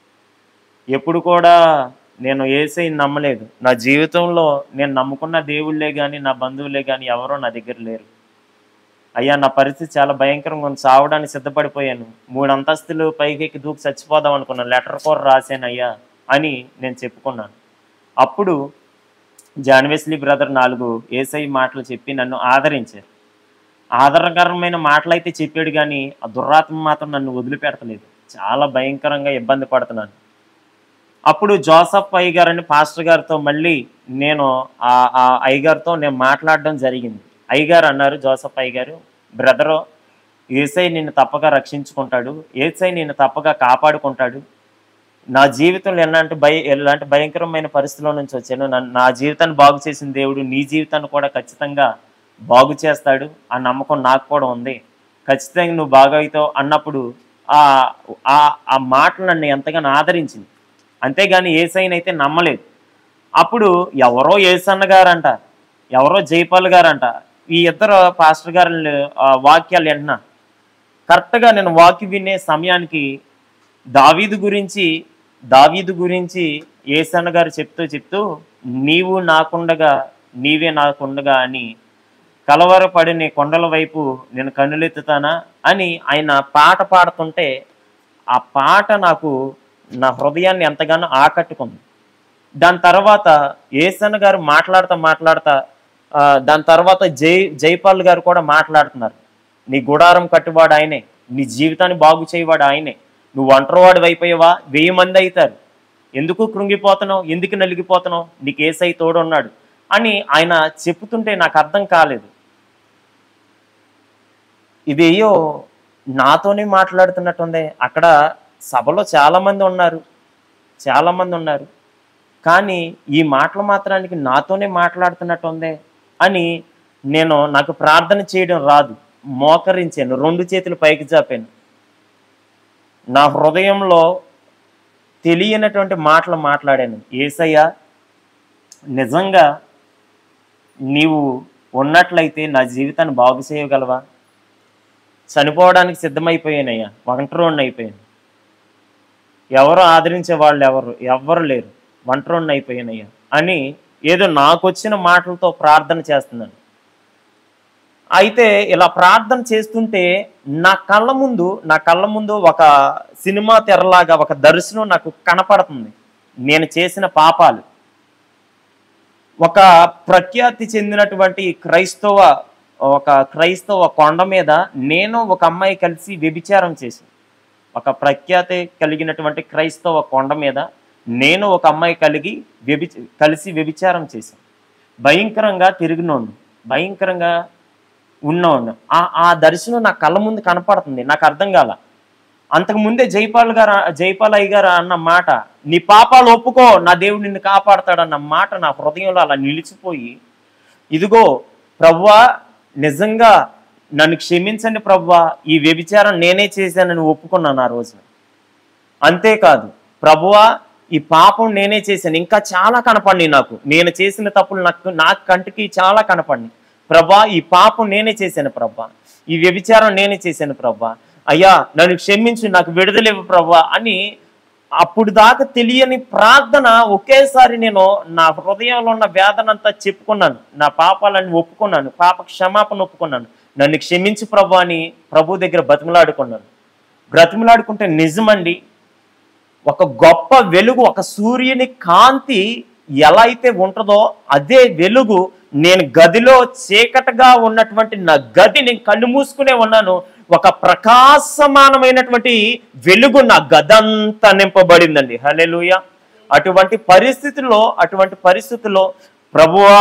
ఎప్పుడు కూడా నేను ఏసై నమ్మలేదు నా జీవితంలో నేను నమ్ముకున్న దేవుళ్ళే కానీ నా బంధువులే కానీ ఎవరో నా దగ్గర లేరు అయ్యా నా పరిస్థితి చాలా భయంకరంగా ఉంది చావడానికి సిద్ధపడిపోయాను మూడు అంతస్తులు పైకెక్కి దూకి చచ్చిపోదాం అనుకున్నాను లెటర్ కూడా రాశాను అయ్యా అని నేను చెప్పుకున్నాను అప్పుడు జాన్వెస్లీ బ్రదర్ నాలుగు ఏసై మాటలు చెప్పి నన్ను ఆదరించారు ఆదరణకరమైన మాటలు అయితే చెప్పాడు కానీ ఆ దుర్రాత్మ మాత్రం నన్ను వదిలిపెడతలేదు చాలా భయంకరంగా ఇబ్బంది పడుతున్నాను అప్పుడు జోసఫ్ అయ్య అని పాస్టర్ గారితో మళ్ళీ నేను ఆ ఆ అయ్యగారితో నేను మాట్లాడడం జరిగింది అయ్యగారు అన్నారు జోసఫ్ అయ్య గారు బ్రదరు ఏసై నిన్ను తప్పగా రక్షించుకుంటాడు ఏసై నిన్ను తప్పగా కాపాడుకుంటాడు నా జీవితంలో ఎలాంటి భయ ఎలాంటి భయంకరమైన పరిస్థితుల నుంచి వచ్చాను నన్ను- నా జీవితాన్ని బాగు చేసిన దేవుడు నీ జీవితాన్ని కూడా ఖచ్చితంగా బాగు చేస్తాడు ఆ నమ్మకం నాకు కూడా ఉంది ఖచ్చితంగా నువ్వు బాగా అవుతావు అన్నప్పుడు ఆ ఆ ఆ మాటలు నన్ను ఎంతగానో ఆదరించింది అంతేగాని ఏసైని అయితే నమ్మలేదు అప్పుడు ఎవరో ఏసన్న గారంట ఎవరో జైపాల్ గారంట ఈ ఇద్దరు పాస్టర్ గారి వాక్యాలు వింటున్నా కరెక్ట్గా నేను వాక్యం వినే సమయానికి దావీదు గురించి దావీదు గురించి ఏసన్న గారు చెప్తూ చెప్తూ నీవు నాకుండగా నీవే నాకుండగా అని కలవరపడి నీ కొండల వైపు నేను కన్నులెత్తుతానా అని ఆయన పాట పాడుతుంటే ఆ పాట నాకు నా హృదయాన్ని ఎంతగానో ఆకట్టుకుంది దాని తర్వాత ఏసన్న గారు మాట్లాడుతా మాట్లాడుతా ఆ, దాని తర్వాత జై జైపాల్ గారు కూడా మాట్లాడుతున్నారు నీ గుడారం కట్టువాడు ఆయనే నీ జీవితాన్ని బాగు చేయవాడు ఆయనే నువ్వు ఒంటరివాడు అయిపోయావా వెయ్యి మంది అవుతారు ఎందుకు కృంగిపోతున్నావు ఎందుకు నలిగిపోతున్నావు నీకు ఏసై తోడున్నాడు అని ఆయన చెప్తుంటే నాకు అర్థం కాలేదు ఇదేయో నాతోనే మాట్లాడుతున్నట్టుంది అక్కడ సభలో చాలా మంది ఉన్నారు చాలా మంది ఉన్నారు కానీ ఈ మాటలు మాత్రానికి నాతోనే మాట్లాడుతున్నట్టుందే అని నేను నాకు ప్రార్థన చేయడం రాదు మోకరించాను రెండు చేతులు పైకి చాపాను నా హృదయంలో తెలియనటువంటి మాటలు మాట్లాడాను ఏసయ్య నిజంగా నీవు ఉన్నట్లయితే నా జీవితాన్ని బాగు చేయగలవా చనిపోవడానికి సిద్ధమైపోయానయ్యా ఒంటరోణ్ణి అయిపోయాను ఎవరు ఆదరించే వాళ్ళు ఎవరు ఎవ్వరు లేరు ఒంటరోణ్ణి అయిపోయానయ్యా అని ఏదో నాకు వచ్చిన మాటలతో ప్రార్థన చేస్తున్నాను అయితే ఇలా ప్రార్థన చేస్తుంటే నా కళ్ళ ముందు నా కళ్ళ ముందు ఒక సినిమా తెరలాగా ఒక దర్శనం నాకు కనపడుతుంది నేను చేసిన పాపాలు ఒక ప్రఖ్యాతి చెందినటువంటి క్రైస్తవ ఒక క్రైస్తవ కొండ మీద నేను ఒక అమ్మాయి కలిసి వ్యభిచారం చేశాను ఒక ప్రఖ్యాతి కలిగినటువంటి క్రైస్తవ కొండ మీద నేను ఒక అమ్మాయి కలిగి వ్యభి కలిసి వ్యభిచారం చేశాను భయంకరంగా తిరిగినోడు భయంకరంగా ఉన్నోడు ఆ ఆ దర్శనం నా కళ్ళ ముందు కనపడుతుంది నాకు అర్థం కాల అంతకు ముందే జైపాల్ గారు జైపాల్ అయ్య గారు అన్న మాట నీ పాపాలు ఒప్పుకో నా దేవుడు నిన్ను కాపాడతాడన్న మాట నా హృదయంలో అలా నిలిచిపోయి ఇదిగో ప్రవ్వా నిజంగా నన్ను క్షమించండి ప్రవ్వా ఈ వ్యభిచారం నేనే చేశానని ఒప్పుకున్నాను ఆ రోజున అంతేకాదు ప్రభువా ఈ పాపం నేనే చేశాను ఇంకా చాలా కనపడి నాకు నేను చేసిన తప్పులు నాకు నా కంటికి చాలా కనపడి ప్రభా ఈ పాపం నేనే చేశాను ప్రభా ఈ వ్యభిచారం నేనే చేశాను ప్రభా అయ్యా నన్ను క్షమించు నాకు విడుదలేవు ప్రభా అని అప్పుడు దాకా తెలియని ప్రార్థన ఒకేసారి నేను నా హృదయంలో ఉన్న వేదన అంతా చెప్పుకున్నాను నా పాపాలని ఒప్పుకున్నాను పాప క్షమాపణ ఒప్పుకున్నాను నన్ను క్షమించి ప్రభు అని ప్రభు దగ్గర బతిమలాడుకున్నాను బ్రతిమలాడుకుంటే నిజమండి ఒక గొప్ప వెలుగు ఒక సూర్యుని కాంతి ఎలా అయితే ఉంటుందో అదే వెలుగు నేను గదిలో చీకటగా ఉన్నటువంటి నా గది నేను కళ్ళు మూసుకునే ఉన్నాను ఒక ప్రకాశమానమైనటువంటి వెలుగు నా గదంతా నింపబడిందండి హలెలుయ అటువంటి పరిస్థితుల్లో అటువంటి పరిస్థితుల్లో ప్రభువా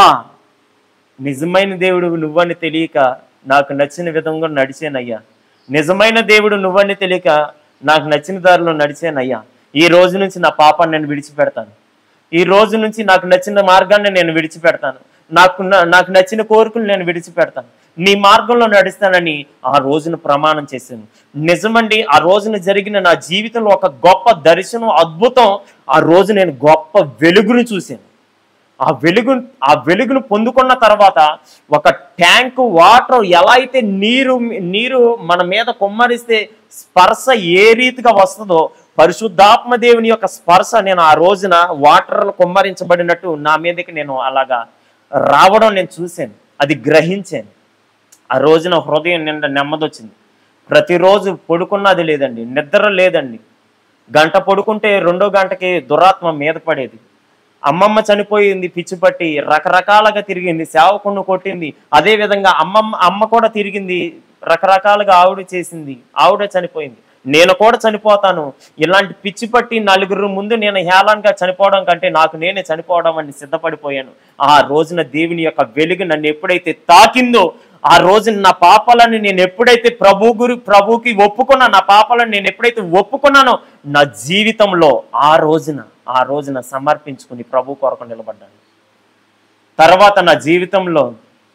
నిజమైన దేవుడు నువ్వని తెలియక నాకు నచ్చిన విధంగా నడిచానయ్యా నిజమైన దేవుడు నువ్వని తెలియక నాకు నచ్చిన దారిలో నడిచానయ్యా ఈ రోజు నుంచి నా పాపాన్ని నేను విడిచిపెడతాను ఈ రోజు నుంచి నాకు నచ్చిన మార్గాన్ని నేను విడిచిపెడతాను నాకు న- నాకు నచ్చిన కోరికలు నేను విడిచిపెడతాను నీ మార్గంలో నడుస్తానని ఆ రోజున ప్రమాణం చేశాను నిజమండి ఆ రోజున జరిగిన నా జీవితంలో ఒక గొప్ప దర్శనం అద్భుతం ఆ రోజు నేను గొప్ప వెలుగును చూశాను ఆ వెలుగు ఆ వెలుగును పొందుకున్న తర్వాత ఒక ట్యాంక్ వాటర్ ఎలా అయితే నీరు నీరు మన మీద కుమ్మరిస్తే స్పర్శ ఏ రీతిగా వస్తుందో పరిశుద్ధాత్మ దేవుని యొక్క స్పర్శ నేను ఆ రోజున వాటర్ కుమ్మరించబడినట్టు నా మీదకి నేను అలాగా రావడం నేను చూశాను అది గ్రహించాను ఆ రోజున హృదయం నిండా నెమ్మదొచ్చింది ప్రతిరోజు పడుకున్నది లేదండి నిద్ర లేదండి గంట పడుకుంటే రెండో గంటకి దురాత్మ మీద పడేది అమ్మమ్మ చనిపోయింది పిచ్చి పట్టి రకరకాలుగా తిరిగింది సేవకుణ్ణి కొట్టింది అదే విధంగా అమ్మమ్మ అమ్మ కూడా తిరిగింది రకరకాలుగా ఆవిడ చేసింది ఆవిడ చనిపోయింది నేను కూడా చనిపోతాను ఇలాంటి పిచ్చి పట్టి నలుగురు ముందు నేను హేళనగా చనిపోవడం కంటే నాకు నేనే చనిపోవడం అని సిద్ధపడిపోయాను ఆ రోజున దేవుని యొక్క వెలుగు నన్ను ఎప్పుడైతే తాకిందో ఆ రోజున నా పాపాలను నేను ఎప్పుడైతే ప్రభు గురి ప్రభుకి ఒప్పుకున్నా నా పాపాలను నేను ఎప్పుడైతే ఒప్పుకున్నానో నా జీవితంలో ఆ రోజున ఆ రోజున సమర్పించుకుని ప్రభు కొరకు నిలబడ్డాను తర్వాత నా జీవితంలో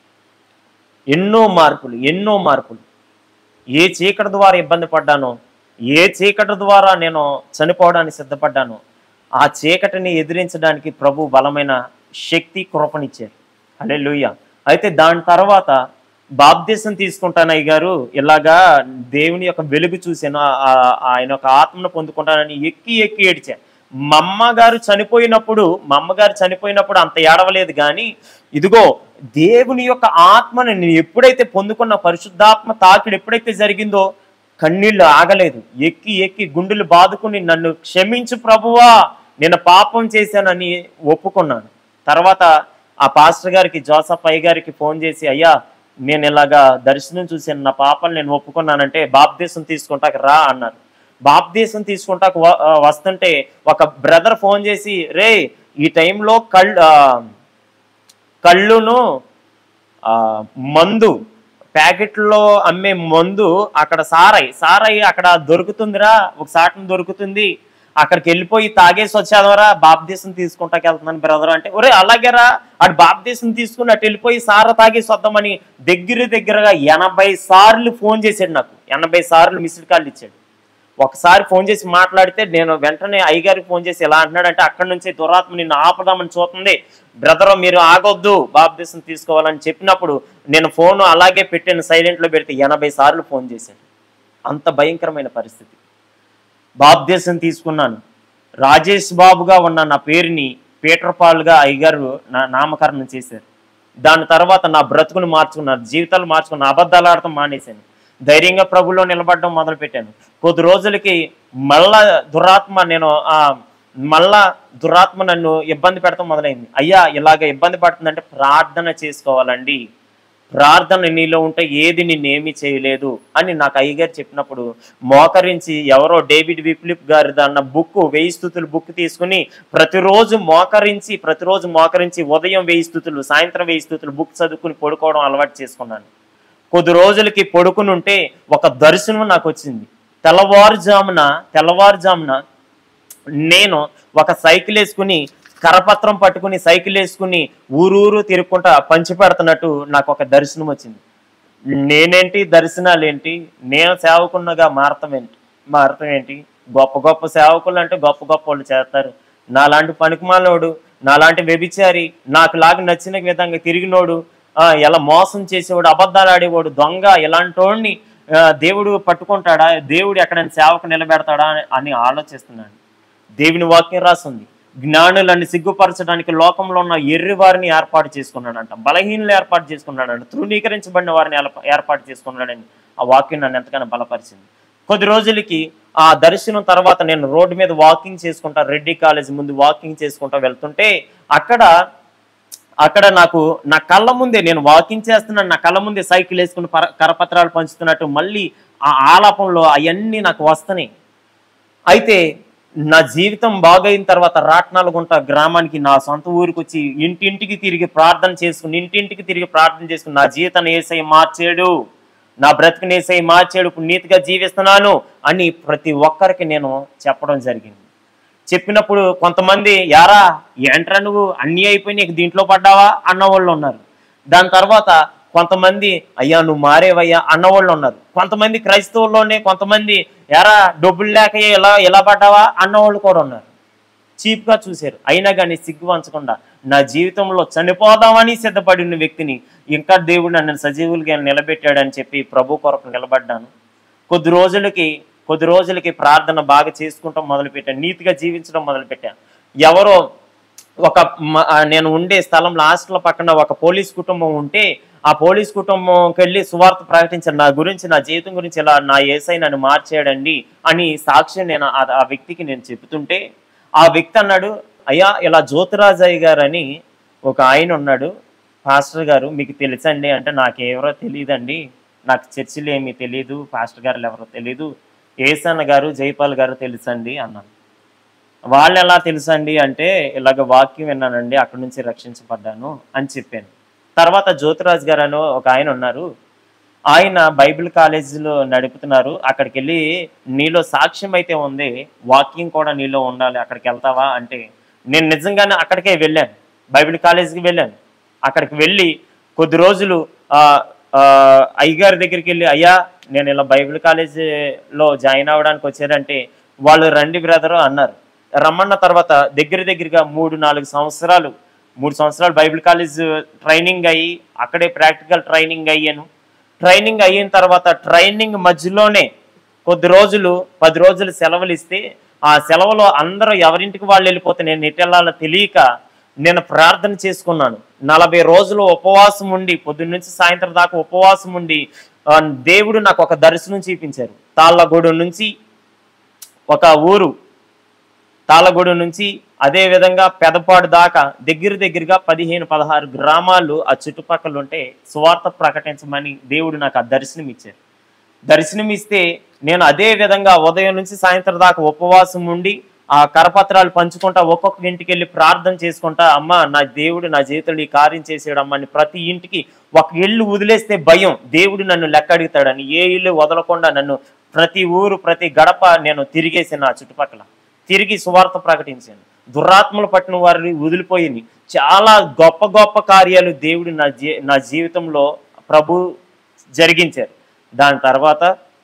ఎన్నో మార్పులు ఎన్నో మార్పులు ఏ చీకటి ద్వారా ఇబ్బంది పడ్డానో ఏ చీకటి ద్వారా నేను చనిపోవడానికి సిద్ధపడ్డానో ఆ చీకటిని ఎదిరించడానికి ప్రభు బలమైన శక్తి కృపనిచ్చారు అలే అయితే దాని తర్వాత బాప్దేశం తీసుకుంటాను అయ్య గారు ఇలాగా దేవుని యొక్క వెలుగు చూశాను ఆ- ఆ- ఆయన యొక్క ఆత్మను పొందుకుంటానని ఎక్కి ఎక్కి ఏడ్చాను మా అమ్మగారు చనిపోయినప్పుడు మా అమ్మగారు చనిపోయినప్పుడు అంత ఏడవలేదు కానీ ఇదిగో దేవుని యొక్క ఆత్మని నేను ఎప్పుడైతే పొందుకున్న పరిశుద్ధాత్మ తాకిడి ఎప్పుడైతే జరిగిందో కన్నీళ్లు ఆగలేదు ఎక్కి ఎక్కి గుండెలు బాదుకుని నన్ను క్షమించు ప్రభువా నేను పాపం చేశానని ఒప్పుకున్నాను తర్వాత ఆ పాస్టర్ గారికి జోసఫ్ అయ్య గారికి ఫోన్ చేసి అయ్యా నేను ఇలాగా దర్శనం చూశాను నా పాపను నేను ఒప్పుకున్నానంటే బాప్దేశం తీసుకుంటాక రా అన్నారు బాప్దేశం తీసుకుంటాక వ- ఆ, వస్తుంటే ఒక బ్రదర్ ఫోన్ చేసి రే ఈ టైంలో కళ్ళు ఆ, కళ్ళును ఆ, మందు ప్యాకెట్లో అమ్మే మందు అక్కడ సారాయి సారాయి అక్కడ దొరుకుతుందిరా ఒక సాటం దొరుకుతుంది అక్కడికి వెళ్ళిపోయి తాగేసి వచ్చేదవరా బాప్దేశం తీసుకుంటాకి వెళ్తున్నాను బ్రదర్ అంటే ఒరే అలాగేరా అటు బాప్దేశం తీసుకుని అటు వెళ్ళిపోయి సారా తాగేసి వద్దామని దగ్గర దగ్గరగా ఎనభై సార్లు ఫోన్ చేశాడు నాకు ఎనభై సార్లు మిస్డ్ కాల్ ఇచ్చాడు ఒకసారి ఫోన్ చేసి మాట్లాడితే నేను వెంటనే అయ్యగారికి ఫోన్ చేసి ఎలా అంటున్నాడంటే అక్కడి నుంచి దురాత్మ నిన్ను ఆపదామని చూస్తుంది బ్రదర్ మీరు ఆగొద్దు బాప్దేశం తీసుకోవాలని చెప్పినప్పుడు నేను ఫోన్ అలాగే పెట్టాను సైలెంట్లో పెడితే ఎనభై సార్లు ఫోన్ చేశాను అంత భయంకరమైన పరిస్థితి బాప్దేశం తీసుకున్నాను రాజేష్ బాబుగా ఉన్న నా పేరుని పీటర్ పాల్గా అయ్యగారు నా నామకరణం చేశారు దాని తర్వాత నా బ్రతుకుని మార్చుకున్నాను జీవితాలు మార్చుకున్నాను అబద్ధాలు ఆడటం మానేశాను ధైర్యంగా ప్రభులో నిలబడడం మొదలు పెట్టాను కొద్ది రోజులకి మళ్ళా దురాత్మ నేను ఆ మళ్ళా దురాత్మ నన్ను ఇబ్బంది పెడతాం మొదలైంది అయ్యా ఇలాగ ఇబ్బంది పడుతుందంటే ప్రార్థన చేసుకోవాలండి ప్రార్థన నీలో ఉంటే ఏది నిన్నేమీ చేయలేదు అని నాకు అయ్యగారు చెప్పినప్పుడు మోకరించి ఎవరో డేవిడ్ విప్లిప్ గారి అన్న బుక్ వెయ్యి స్థుతులు బుక్ తీసుకుని ప్రతిరోజు మోకరించి ప్రతిరోజు మోకరించి ఉదయం వెయ్యి స్థుతులు సాయంత్రం వెయ్యి స్థుతులు బుక్ చదువుకుని పడుకోవడం అలవాటు చేసుకున్నాను కొద్ది రోజులకి పడుకుని ఉంటే ఒక దర్శనం నాకు వచ్చింది తెల్లవారుజామున తెల్లవారుజామున నేను ఒక సైకిల్ వేసుకుని కరపత్రం పట్టుకుని సైకిల్ వేసుకుని ఊరూరు తిరుక్కుంటా పంచి పెడుతున్నట్టు నాకు ఒక దర్శనం వచ్చింది నేనేంటి దర్శనాలు ఏంటి నేను సేవకున్నగా మారతం ఏంటి మారతం ఏంటి గొప్ప గొప్ప సేవకులు అంటే గొప్ప గొప్ప వాళ్ళు చేస్తారు నాలాంటి పనికిమాలోడు నాలాంటి వ్యభిచారి నాకు లాగా నచ్చిన విధంగా తిరిగినోడు ఆ, ఎలా మోసం చేసేవాడు అబద్ధాలు ఆడేవాడు దొంగ ఇలాంటి వాడిని దేవుడు పట్టుకుంటాడా దేవుడు ఎక్కడైనా సేవకు నిలబెడతాడా అని- అని ఆలోచిస్తున్నాను దేవుని వాక్యం రాసింది జ్ఞానులను సిగ్గుపరచడానికి లోకంలో ఉన్న ఎర్రి వారిని ఏర్పాటు చేసుకున్నాడంట బలహీనలు ఏర్పాటు చేసుకున్నాడంట తృణీకరించబడిన వారిని ఏర్ప- ఏర్పాటు చేసుకున్నాడని ఆ వాక్యం నన్ను ఎంతగానో బలపరిచింది కొద్ది రోజులకి ఆ దర్శనం తర్వాత నేను రోడ్డు మీద వాకింగ్ చేసుకుంటా రెడ్డి కాలేజ్ ముందు వాకింగ్ చేసుకుంటా వెళ్తుంటే అక్కడ అక్కడ నాకు నా కళ్ళ ముందే నేను వాకింగ్ చేస్తున్నాను నా కళ్ళ ముందే సైకిల్ వేసుకుని పర- కరపత్రాలు పంచుతున్నట్టు మళ్ళీ ఆ ఆలాపంలో అవన్నీ నాకు వస్తున్నాయి అయితే నా జీవితం బాగైన తర్వాత రాట్నాలగుంట గ్రామానికి నా సొంత ఊరికి వచ్చి ఇంటింటికి తిరిగి ప్రార్థన చేసుకుని ఇంటింటికి తిరిగి ప్రార్థన చేసుకుని నా జీవితాన్ని ఏసై మార్చాడు నా బ్రతుకుని ఏసై మార్చాడు ఇప్పుడు నీతిగా జీవిస్తున్నాను అని ప్రతి ఒక్కరికి నేను చెప్పడం జరిగింది చెప్పినప్పుడు కొంతమంది యారా ఏంట్రా నువ్వు అన్నీ అయిపోయి నీకు దీంట్లో పడ్డావా అన్న వాళ్ళు ఉన్నారు దాని తర్వాత కొంతమంది అయ్యా నువ్వు మారేవయ్యా అన్నవాళ్ళు ఉన్నారు కొంతమంది క్రైస్తవుల్లోనే కొంతమంది ఎరా డబ్బులు లేక ఇలా ఇలా పడ్డావా అన్నవాళ్ళు కూడా ఉన్నారు చీప్గా చూశారు అయినా కానీ సిగ్గు వంచకుండా నా జీవితంలో చనిపోదామని సిద్ధపడిన వ్యక్తిని ఇంకా దేవుడు నన్ను సజీవులుగా నిలబెట్టాడని చెప్పి ప్రభు కొరకు నిలబడ్డాను కొద్ది రోజులకి కొద్ది రోజులకి ప్రార్థన బాగా చేసుకుంటాం మొదలుపెట్టాను నీతిగా జీవించడం మొదలుపెట్టాను ఎవరో ఒక మ- ఆ నేను ఉండే స్థలం లాస్ట్లో పక్కన ఒక పోలీస్ కుటుంబం ఉంటే ఆ పోలీస్ కుటుంబంకి వెళ్ళి సువార్త ప్రకటించాను నా గురించి నా జీవితం గురించి ఇలా నా ఏసై నన్ను మార్చాడండి అని సాక్ష్యం నేను ఆ- ఆ వ్యక్తికి నేను చెబుతుంటే ఆ వ్యక్తి అన్నాడు అయ్యా ఇలా జ్యోతిరాజయ్య గారు అని ఒక ఆయన ఉన్నాడు పాస్టర్ గారు మీకు తెలుసండి అంటే నాకెవరో తెలియదండి నాకు చర్చిలు ఏమీ తెలియదు పాస్టర్ గారు ఎవరో తెలియదు ఏసన్న గారు జైపాల్ గారు తెలుసండి అన్నాను వాళ్ళు ఎలా తెలుసండి అంటే ఇలాగ వాక్యం విన్నానండి అక్కడి నుంచి రక్షించబడ్డాను అని చెప్పాను తర్వాత జ్యోతిరాజ్ గారు అని ఒక ఆయన ఉన్నారు ఆయన బైబిల్ కాలేజీలో నడుపుతున్నారు అక్కడికి వెళ్ళి నీలో సాక్ష్యం అయితే ఉంది వాక్యం కూడా నీలో ఉండాలి అక్కడికి వెళ్తావా అంటే నేను నిజంగానే అక్కడికే వెళ్ళాను బైబిల్ కాలేజీకి వెళ్ళాను అక్కడికి వెళ్ళి కొద్ది రోజులు ఆ, ఆ, అయ్యగారి దగ్గరికి వెళ్ళి అయ్యా నేను ఇలా బైబిల్ కాలేజీలో జాయిన్ అవ్వడానికి వచ్చారంటే వాళ్ళు రండి బ్రదరు అన్నారు రమ్మన్న తర్వాత దగ్గర దగ్గరగా మూడు నాలుగు సంవత్సరాలు మూడు సంవత్సరాలు బైబిల్ కాలేజ్ ట్రైనింగ్ అయ్యి అక్కడే ప్రాక్టికల్ ట్రైనింగ్ అయ్యాను ట్రైనింగ్ అయిన తర్వాత ట్రైనింగ్ మధ్యలోనే కొద్ది రోజులు పది రోజులు సెలవులు ఇస్తే ఆ సెలవులో అందరూ ఎవరింటికి వాళ్ళు వెళ్ళిపోతే నేను ఎటు వెళ్ళాలో తెలియక నేను ప్రార్థన చేసుకున్నాను నలభై రోజులు ఉపవాసం ఉండి పొద్దున్న నుంచి సాయంత్రం దాకా ఉపవాసం ఉండి ఆ, దేవుడు నాకు ఒక దర్శనం చూపించారు తాళ్ళగూడు నుంచి ఒక ఊరు తాళగూడు నుంచి అదే విధంగా పెదపాడు దాకా దగ్గర దగ్గరగా పదిహేను పదహారు గ్రామాలు ఆ చుట్టుపక్కల ఉంటే సువార్త ప్రకటించమని దేవుడు నాకు ఆ దర్శనం ఇచ్చారు దర్శనం ఇస్తే నేను అదే విధంగా ఉదయం నుంచి సాయంత్రం దాకా ఉపవాసం ఉండి ఆ కరపత్రాలు పంచుకుంటా ఒక్కొక్క ఇంటికి వెళ్ళి ప్రార్థన చేసుకుంటా అమ్మ నా దేవుడు నా జీవితంలో ఈ కార్యం చేసేయడమ్మా అని ప్రతి ఇంటికి ఒక ఇల్లు వదిలేస్తే భయం దేవుడు నన్ను లెక్క అడుగుతాడని ఏ ఇల్లు వదలకుండా నన్ను ప్రతి ఊరు ప్రతి గడప నేను తిరిగేసాను ఆ చుట్టుపక్కల తిరిగి సువార్త ప్రకటించాను దురాత్మలు పట్టిన వారిని వదిలిపోయింది చాలా గొప్ప గొప్ప కార్యాలు దేవుడు నా జీ నా జీవితంలో ప్రభు జరిగించారు దాని తర్వాత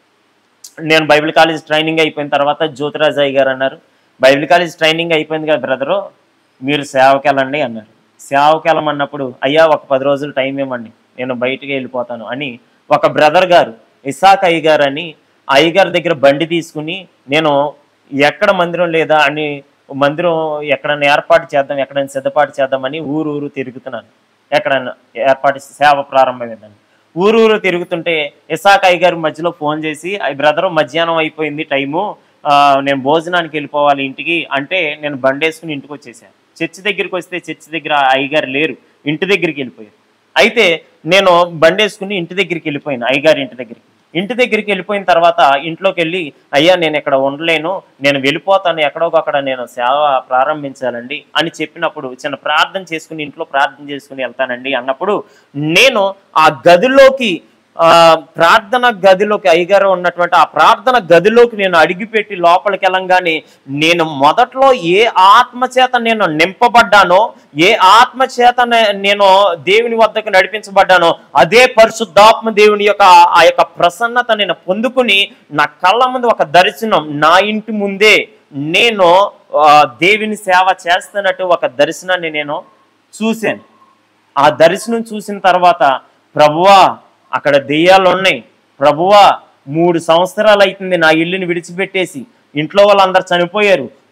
నేను బైబిల్ కాలేజ్ ట్రైనింగ్ అయిపోయిన తర్వాత జ్యోతిరాజయ్య గారు అన్నారు బైబిల్ కాలేజ్ ట్రైనింగ్ అయిపోయింది కదా బ్రదరు మీరు సేవకి వెళ్ళండి అన్నారు సేవకి వెళ్ళమన్నప్పుడు అయ్యా ఒక పది రోజులు టైం ఇవ్వండి నేను బయటికి వెళ్ళిపోతాను అని ఒక బ్రదర్ గారు ఇసాక్ అయ్య గారు అని అయ్యగారి దగ్గర బండి తీసుకుని నేను ఎక్కడ మందిరం లేదా అని మందిరం ఎక్కడైనా ఏర్పాటు చేద్దాం ఎక్కడైనా సిద్ధపాటు చేద్దామని ఊరు ఊరు తిరుగుతున్నాను ఎక్కడైనా ఏర్పాటు సేవ ప్రారంభమైందని ఊరు ఊరు తిరుగుతుంటే ఇసాక్ అయ్య గారు మధ్యలో ఫోన్ చేసి అయ్యి బ్రదర్ మధ్యాహ్నం అయిపోయింది టైము ఆ, నేను భోజనానికి వెళ్ళిపోవాలి ఇంటికి అంటే నేను బండి వేసుకుని ఇంటికి వచ్చేసాను చర్చి దగ్గరికి వస్తే చర్చి దగ్గర ఆ అయ్యగారు లేరు ఇంటి దగ్గరికి వెళ్ళిపోయారు అయితే నేను బండి వేసుకుని ఇంటి దగ్గరికి వెళ్ళిపోయాను అయ్యగారి ఇంటి దగ్గరికి ఇంటి దగ్గరికి వెళ్ళిపోయిన తర్వాత ఇంట్లోకి వెళ్ళి అయ్యా నేను ఇక్కడ ఉండలేను నేను వెళ్ళిపోతాను ఎక్కడో అక్కడ నేను సేవ ప్రారంభించాలండి అని చెప్పినప్పుడు చిన్న ప్రార్థన చేసుకుని ఇంట్లో ప్రార్థన చేసుకుని వెళ్తానండి అన్నప్పుడు నేను ఆ గదిలోకి ఆ ప్రార్థన గదిలోకి అయ్యగారు ఉన్నటువంటి ఆ ప్రార్థన గదిలోకి నేను అడిగిపెట్టి లోపలికి వెళ్ళంగానే నేను మొదట్లో ఏ ఆత్మ చేత నేను నింపబడ్డానో ఏ ఆత్మ చేత నే- నేను దేవుని వద్దకు నడిపించబడ్డానో అదే పరిశుద్ధాత్మ దేవుని యొక్క ఆ యొక్క ప్రసన్నత నేను పొందుకుని నా కళ్ళ ముందు ఒక దర్శనం నా ఇంటి ముందే నేను ఆ, దేవుని సేవ చేస్తున్నట్టు ఒక దర్శనాన్ని నేను చూశాను ఆ దర్శనం చూసిన తర్వాత ప్రభువా అక్కడ దెయ్యాలు ఉన్నాయి ప్రభువా మూడు సంవత్సరాలు అవుతుంది నా ఇల్లుని విడిచిపెట్టేసి ఇంట్లో వాళ్ళందరూ చనిపోయారు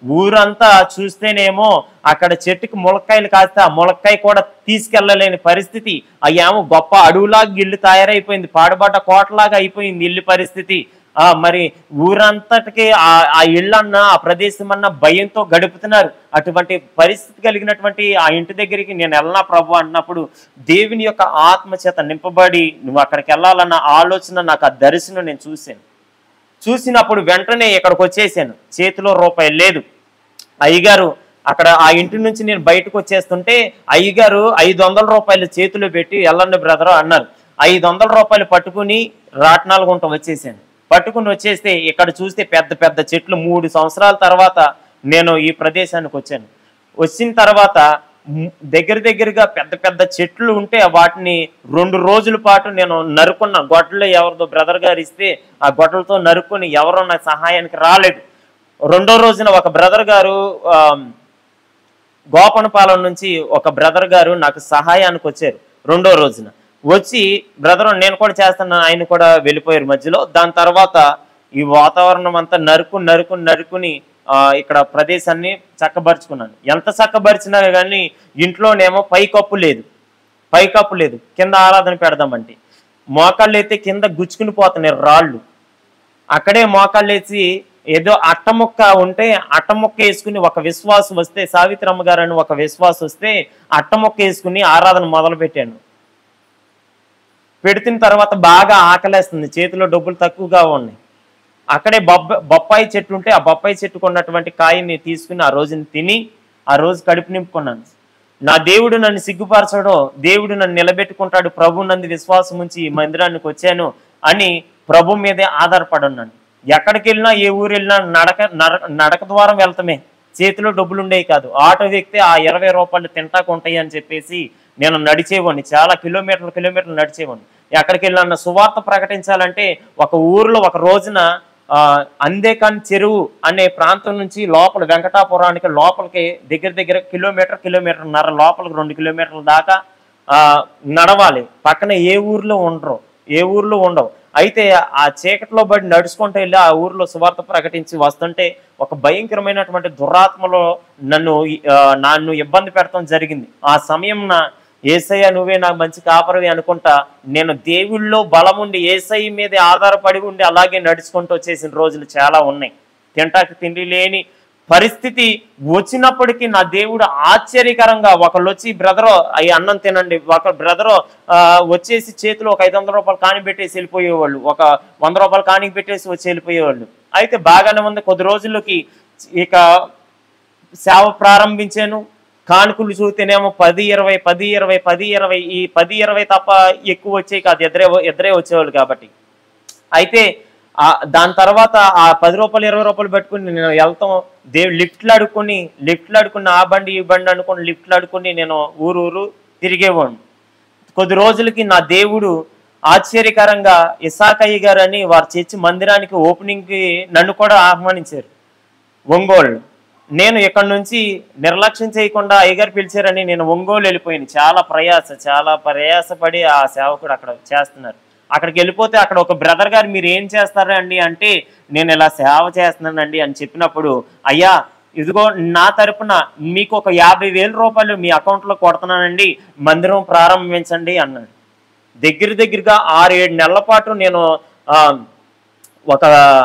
ఊరంతా చూస్తేనేమో అక్కడ చెట్టుకి ములక్కాయలు కాస్తే ఆ ములక్కాయ కూడా తీసుకెళ్ళలేని పరిస్థితి అయ్యేమో గొప్ప అడవులాగా ఇల్లు తయారైపోయింది పాడుబడ్డ కోటలాగా అయిపోయింది ఇల్లు పరిస్థితి ఆ మరి ఊరంతటికి ఆ ఆ ఇళ్ళన్న ఆ ప్రదేశం అన్న భయంతో గడుపుతున్నారు అటువంటి పరిస్థితి కలిగినటువంటి ఆ ఇంటి దగ్గరికి నేను వెళ్ళనా ప్రభు అన్నప్పుడు దేవుని యొక్క ఆత్మ చేత నింపబడి నువ్వు అక్కడికి వెళ్ళాలన్న ఆలోచన నాకు ఆ దర్శనం నేను చూశాను చూసినప్పుడు వెంటనే ఇక్కడికి వచ్చేసాను చేతిలో రూపాయి లేదు అయ్యగారు అక్కడ ఆ ఇంటి నుంచి నేను బయటకు వచ్చేస్తుంటే అయ్యగారు ఐదు వందల రూపాయలు చేతిలో పెట్టి వెళ్ళండి బ్రదర్ అన్నారు ఐదు వందల రూపాయలు పట్టుకుని రాట్నాల గుంట వచ్చేసాను పట్టుకుని వచ్చేస్తే ఇక్కడ చూస్తే పెద్ద పెద్ద చెట్లు మూడు సంవత్సరాల తర్వాత నేను ఈ ప్రదేశానికి వచ్చాను వచ్చిన తర్వాత మ్- దగ్గర దగ్గరగా పెద్ద పెద్ద చెట్లు ఉంటే వాటిని రెండు రోజుల పాటు నేను నరుకున్న గొడ్డలు ఎవరిదో బ్రదర్ గారు ఇస్తే ఆ గొడ్డలతో నరుక్కుని ఎవరో నాకు సహాయానికి రాలేదు రెండో రోజున ఒక బ్రదర్ గారు ఆ, గోపనపాలెం నుంచి ఒక బ్రదర్ గారు నాకు సహాయానికి వచ్చారు రెండో రోజున వచ్చి బ్రదర్ నేను కూడా చేస్తాను ఆయన కూడా వెళ్ళిపోయారు మధ్యలో దాని తర్వాత ఈ వాతావరణం అంతా నరుకు నరుకు నరుకుని ఆ, ఇక్కడ ప్రదేశాన్ని చక్కబరుచుకున్నాను ఎంత చక్కబరిచినా కానీ ఇంట్లోనేమో పైకప్పు లేదు పైకప్పు లేదు కింద ఆరాధన పెడదామంటే మోకాళ్ళు అయితే కింద గుచ్చుకుని పోతున్నాయి రాళ్ళు అక్కడే మోకాళ్ళేసి ఏదో అట్టముక్క ఉంటే అట్టముక్క వేసుకుని ఒక విశ్వాసం వస్తే సావిత్రమ్మ గారు అని ఒక విశ్వాసం వస్తే అట్టముక్క వేసుకుని ఆరాధన మొదలు పెట్టాను పెడితిన తర్వాత బాగా ఆకలేస్తుంది చేతిలో డబ్బులు తక్కువగా ఉన్నాయి అక్కడే బొబ్బ బొప్పాయి చెట్టు ఉంటే ఆ బొప్పాయి చెట్టుకు ఉన్నటువంటి కాయని తీసుకుని ఆ రోజుని తిని ఆ రోజు కడుపు నింపుకున్నాను నా దేవుడు నన్ను సిగ్గుపరచడో దేవుడు నన్ను నిలబెట్టుకుంటాడు ప్రభు నందు విశ్వాసం ఉంచి ఈ మందిరానికి వచ్చాను అని ప్రభు మీదే ఆధారపడి ఉన్నాను ఎక్కడికి వెళ్ళినా ఏ ఊరు వెళ్ళినా నడక నడక నడక ద్వారం వెళ్తామే చేతిలో డబ్బులు ఉండేవి కాదు ఆటో ఎక్కితే ఆ ఇరవై రూపాయలు తింటాకు ఉంటాయి అని చెప్పేసి నేను నడిచేవాడిని చాలా కిలోమీటర్లు కిలోమీటర్లు నడిచేవాడిని ఎక్కడికి వెళ్ళినా సువార్త ప్రకటించాలంటే ఒక ఊరిలో ఒక రోజున ఆ, అందేకాన్ చెరువు అనే ప్రాంతం నుంచి లోపల వెంకటాపురానికి లోపలికి దగ్గర దగ్గర కిలోమీటర్ కిలోమీటర్న్నర లోపలికి రెండు కిలోమీటర్ల దాకా ఆ, నడవాలి పక్కన ఏ ఊర్లో ఉండరు ఏ ఊర్లో ఉండవు అయితే ఆ చీకట్లో బడి నడుచుకుంటూ వెళ్ళి ఆ ఊర్లో సువార్త ప్రకటించి వస్తుంటే ఒక భయంకరమైనటువంటి దురాత్మలో నన్ను ఆ, నన్ను ఇబ్బంది పెడతాం జరిగింది ఆ సమయం నా ఏసయ్య నువ్వే నాకు మంచి కాపరవి అనుకుంటా నేను దేవుళ్ళో బలం ఉండి ఏసయ్య మీదే ఆధారపడి ఉండి అలాగే నడుచుకుంటూ వచ్చేసిన రోజులు చాలా ఉన్నాయి తింటాకి తిండి లేని పరిస్థితి వచ్చినప్పటికీ నా దేవుడు ఆశ్చర్యకరంగా ఒకళ్ళు వచ్చి బ్రదరో అయ్యి అన్నం తినండి ఒక బ్రదరో వచ్చేసి చేతిలో ఒక ఐదు వందల రూపాయలు కాని పెట్టేసి వెళ్ళిపోయేవాళ్ళు ఒక వంద రూపాయలు కానికి పెట్టేసి వచ్చి వెళ్ళిపోయేవాళ్ళు అయితే బాగానే ఉంది కొద్ది రోజులకి ఇక సేవ ప్రారంభించాను కానుకలు చూస్తేనేమో పది ఇరవై పది ఇరవై పది ఇరవై ఈ పది ఇరవై తప్ప ఎక్కువ వచ్చేవి కాదు ఇద్దరే ఇద్దరే వచ్చేవాళ్ళు కాబట్టి అయితే ఆ దాని తర్వాత ఆ పది రూపాయలు ఇరవై రూపాయలు పెట్టుకుని నేను వెళ్తాం దేవు లిఫ్ట్లు అడుక్కుని లిఫ్ట్లు అడుక్కుని ఆ బండి ఈ బండి అనుకుని లిఫ్ట్లు అడుక్కుని నేను ఊరు ఊరు తిరిగేవాడిని కొద్ది రోజులకి నా దేవుడు ఆశ్చర్యకరంగా ఇసాకయ్య గారు అని వారు చర్చి మందిరానికి ఓపెనింగ్కి నన్ను కూడా ఆహ్వానించారు ఒంగోలు నేను ఇక్కడ నుంచి నిర్లక్ష్యం చేయకుండా అయ్యగారు పిలిచారని నేను ఒంగోలు వెళ్ళిపోయాను చాలా ప్రయాస చాలా ప్రయాసపడి ఆ సేవకుడు అక్కడ చేస్తున్నారు అక్కడికి వెళ్ళిపోతే అక్కడ ఒక బ్రదర్ గారు మీరు ఏం చేస్తారండి అంటే నేను ఇలా సేవ చేస్తున్నానండి అని చెప్పినప్పుడు అయ్యా ఇదిగో నా తరపున మీకు ఒక యాభై వేల రూపాయలు మీ అకౌంట్లో కొడుతున్నానండి మందిరం ప్రారంభించండి అన్నాడు దగ్గర దగ్గరగా ఆరు ఏడు నెలల పాటు నేను ఆ, ఒక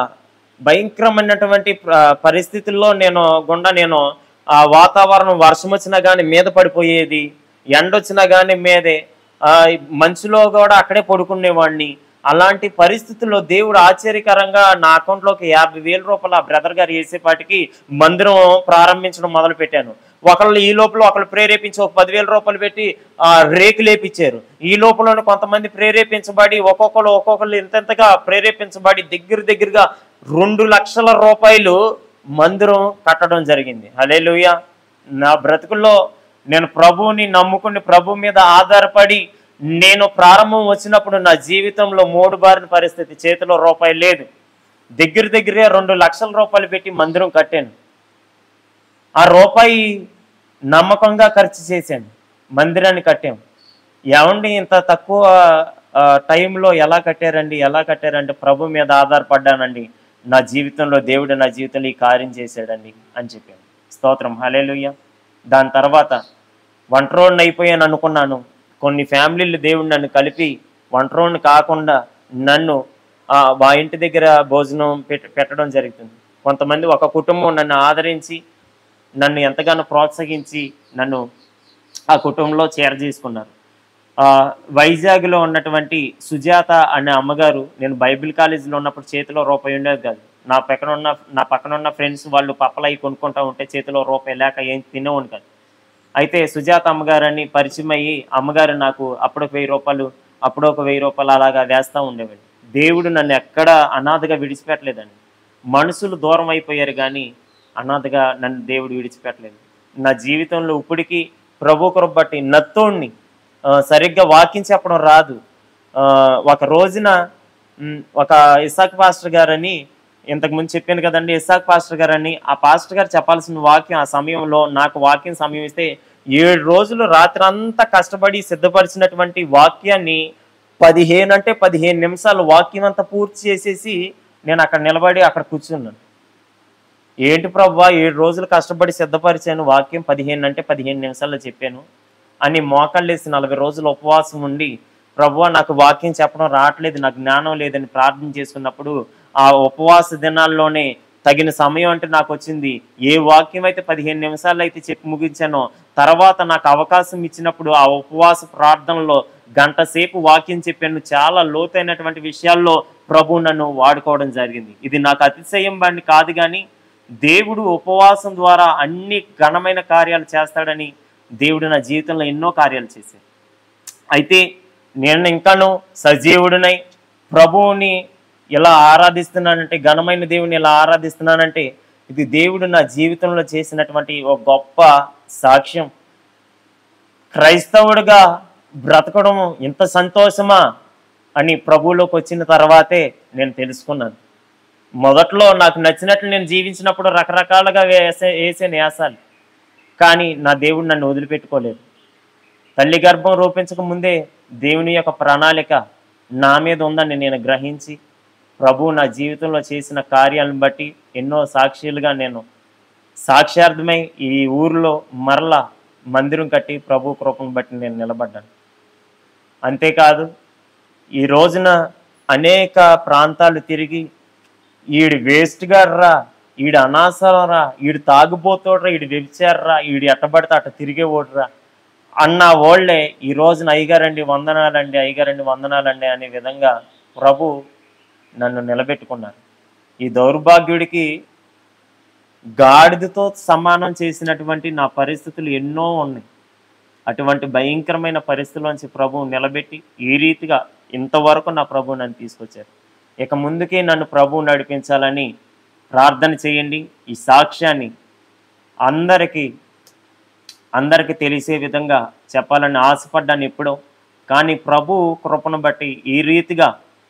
భయంకరమైనటువంటి ప్ర- పరిస్థితుల్లో నేను గుండా నేను ఆ వాతావరణం వర్షం వచ్చినా కానీ మీద పడిపోయేది ఎండ వచ్చినా కానీ మీదే ఆ, మంచులో కూడా అక్కడే పడుకునేవాడిని అలాంటి పరిస్థితుల్లో దేవుడు ఆశ్చర్యకరంగా నా అకౌంట్లోకి యాభై వేల రూపాయలు ఆ బ్రదర్ గారు వేసేపాటికి మందిరం ప్రారంభించడం మొదలు పెట్టాను ఒకళ్ళు ఈ లోపల ఒకళ్ళు ప్రేరేపించి ఒక పదివేల రూపాయలు పెట్టి ఆ, రేకులు వేపించారు ఈ లోపల కొంతమంది ప్రేరేపించబడి ఒక్కొక్కరు ఒక్కొక్కరు ఇంతెంతగా ప్రేరేపించబడి దగ్గర దగ్గరగా రెండు లక్షల రూపాయలు మందిరం కట్టడం జరిగింది హల్లెలూయా నా బ్రతుకుల్లో నేను ప్రభువుని నమ్ముకుని ప్రభు మీద ఆధారపడి నేను ప్రారంభం వచ్చినప్పుడు నా జీవితంలో మూడు బారిన పరిస్థితి చేతిలో రూపాయి లేదు దగ్గర దగ్గరే రెండు లక్షల రూపాయలు పెట్టి మందిరం కట్టాను ఆ రూపాయి నమ్మకంగా ఖర్చు చేశాను మందిరాన్ని కట్టాం ఏమండి ఇంత తక్కువ ఆ, టైంలో ఎలా కట్టారండి ఎలా కట్టారంటే ప్రభు మీద ఆధారపడ్డానండి నా జీవితంలో దేవుడు నా జీవితంలో ఈ కార్యం చేశాడండి అని చెప్పాను స్తోత్రం హలేలుయ్య దాని తర్వాత ఒంటరోడిని అయిపోయాను అనుకున్నాను కొన్ని ఫ్యామిలీలు దేవుడు నన్ను కలిపి ఒంటరోడిని కాకుండా నన్ను ఆ, మా ఇంటి దగ్గర భోజనం పెట్- పెట్టడం జరుగుతుంది కొంతమంది ఒక కుటుంబం నన్ను ఆదరించి నన్ను ఎంతగానో ప్రోత్సహించి నన్ను ఆ కుటుంబంలో చేరదీసుకున్నారు ఆ, వైజాగ్లో ఉన్నటువంటి సుజాత అనే అమ్మగారు నేను బైబిల్ కాలేజీలో ఉన్నప్పుడు చేతిలో రూపాయి ఉండేది కాదు నా పక్కన ఉన్న నా పక్కన ఉన్న ఫ్రెండ్స్ వాళ్ళు పప్పలవి కొనుక్కుంటా ఉంటే చేతిలో రూపాయి లేక ఏం తినేవాడు కాదు అయితే సుజాత అమ్మగారని పరిచయం అయ్యి అమ్మగారు నాకు అప్పుడు ఒక వెయ్యి రూపాయలు అప్పుడు ఒక వెయ్యి రూపాయలు అలాగా వేస్తూ ఉండేవాడు దేవుడు నన్ను ఎక్కడ అనాథగా విడిచిపెట్టలేదండి మనుషులు దూరం అయిపోయారు కానీ అనాథగా నన్ను దేవుడు విడిచిపెట్టలేదు నా జీవితంలో ఇప్పటికీ ప్రభు కృప బట్టి నత్తోడిని ఆ, సరిగ్గా వాకింగ్ చెప్పడం రాదు ఆ, ఒక రోజున మ్, ఒక ఇసాక్ పాస్టర్ గారని ఇంతకు ముందు చెప్పాను కదండి ఇసాక్ పాస్టర్ గారని ఆ పాస్టర్ గారు చెప్పాల్సిన వాక్యం ఆ సమయంలో నాకు వాక్యం సమయం ఇస్తే ఏడు రోజులు రాత్రంతా కష్టపడి సిద్ధపరిచినటువంటి వాక్యాన్ని పదిహేను అంటే పదిహేను నిమిషాలు వాక్యం అంతా పూర్తి చేసేసి నేను అక్కడ నిలబడి అక్కడ కూర్చున్నాను ఏంటి ప్రభా ఏడు రోజులు కష్టపడి సిద్ధపరిచాను వాక్యం పదిహేను అంటే పదిహేను నిమిషాల్లో చెప్పాను అని మోకాళ్ళేసి నలభై రోజులు ఉపవాసం ఉండి ప్రభు నాకు వాక్యం చెప్పడం రావట్లేదు నాకు జ్ఞానం లేదని ప్రార్థన చేసుకున్నప్పుడు ఆ ఉపవాస దినాల్లోనే తగిన సమయం అంటే నాకు వచ్చింది ఏ వాక్యం అయితే పదిహేను నిమిషాలు అయితే చెప్పి ముగించానో తర్వాత నాకు అవకాశం ఇచ్చినప్పుడు ఆ ఉపవాస ప్రార్థనలో గంట సేపు వాక్యం చెప్పాను చాలా లోతైనటువంటి విషయాల్లో ప్రభు నన్ను వాడుకోవడం జరిగింది ఇది నాకు అతిశయం బండి కాదు కానీ దేవుడు ఉపవాసం ద్వారా అన్ని ఘనమైన కార్యాలు చేస్తాడని దేవుడు నా జీవితంలో ఎన్నో కార్యాలు చేశాడు అయితే నేను ఇంకాను సజీవుడినై ప్రభువుని ఎలా ఆరాధిస్తున్నానంటే ఘనమైన దేవుని ఎలా ఆరాధిస్తున్నానంటే ఇది దేవుడు నా జీవితంలో చేసినటువంటి ఒక గొప్ప సాక్ష్యం క్రైస్తవుడిగా బ్రతకడం ఇంత సంతోషమా అని ప్రభువులోకి వచ్చిన తర్వాతే నేను తెలుసుకున్నాను మొదట్లో నాకు నచ్చినట్లు నేను జీవించినప్పుడు రకరకాలుగా వేసే వేసాను వేసాలి కానీ నా దేవుడు నన్ను వదిలిపెట్టుకోలేదు తల్లి గర్భం రూపించక ముందే దేవుని యొక్క ప్రణాళిక నా మీద ఉందని నేను గ్రహించి ప్రభు నా జీవితంలో చేసిన కార్యాలను బట్టి ఎన్నో సాక్షులుగా నేను సాక్ష్యార్థమై ఈ ఊరిలో మరలా మందిరం కట్టి ప్రభు కృపను బట్టి నేను నిలబడ్డాను అంతేకాదు ఈ రోజున అనేక ప్రాంతాలు తిరిగి ఈడు వేస్ట్గా రా ఈడు అనాసరం రా ఈడు తాగుబోతోడ్రా ఈడు వ్యభిచారరా ఈడు ఎట్టబడితే అట్ట తిరిగే ఓడురా అన్న ఓళ్ళే ఈ రోజున అయ్యగారండి వందనాలండి అయ్యగారండి వందనాలండి అనే విధంగా ప్రభు నన్ను నిలబెట్టుకున్నారు ఈ దౌర్భాగ్యుడికి గాడిదతో సమానం చేసినటువంటి నా పరిస్థితులు ఎన్నో ఉన్నాయి అటువంటి భయంకరమైన పరిస్థితుల్లోంచి ప్రభు నిలబెట్టి ఈ రీతిగా ఇంతవరకు నా ప్రభు నన్ను తీసుకొచ్చారు ఇక ముందుకే నన్ను ప్రభు నడిపించాలని ప్రార్థన చేయండి ఈ సాక్ష్యాన్ని అందరికీ అందరికీ తెలిసే విధంగా చెప్పాలని ఆశపడ్డాను ఎప్పుడో కానీ ప్రభు కృపను బట్టి ఈ రీతిగా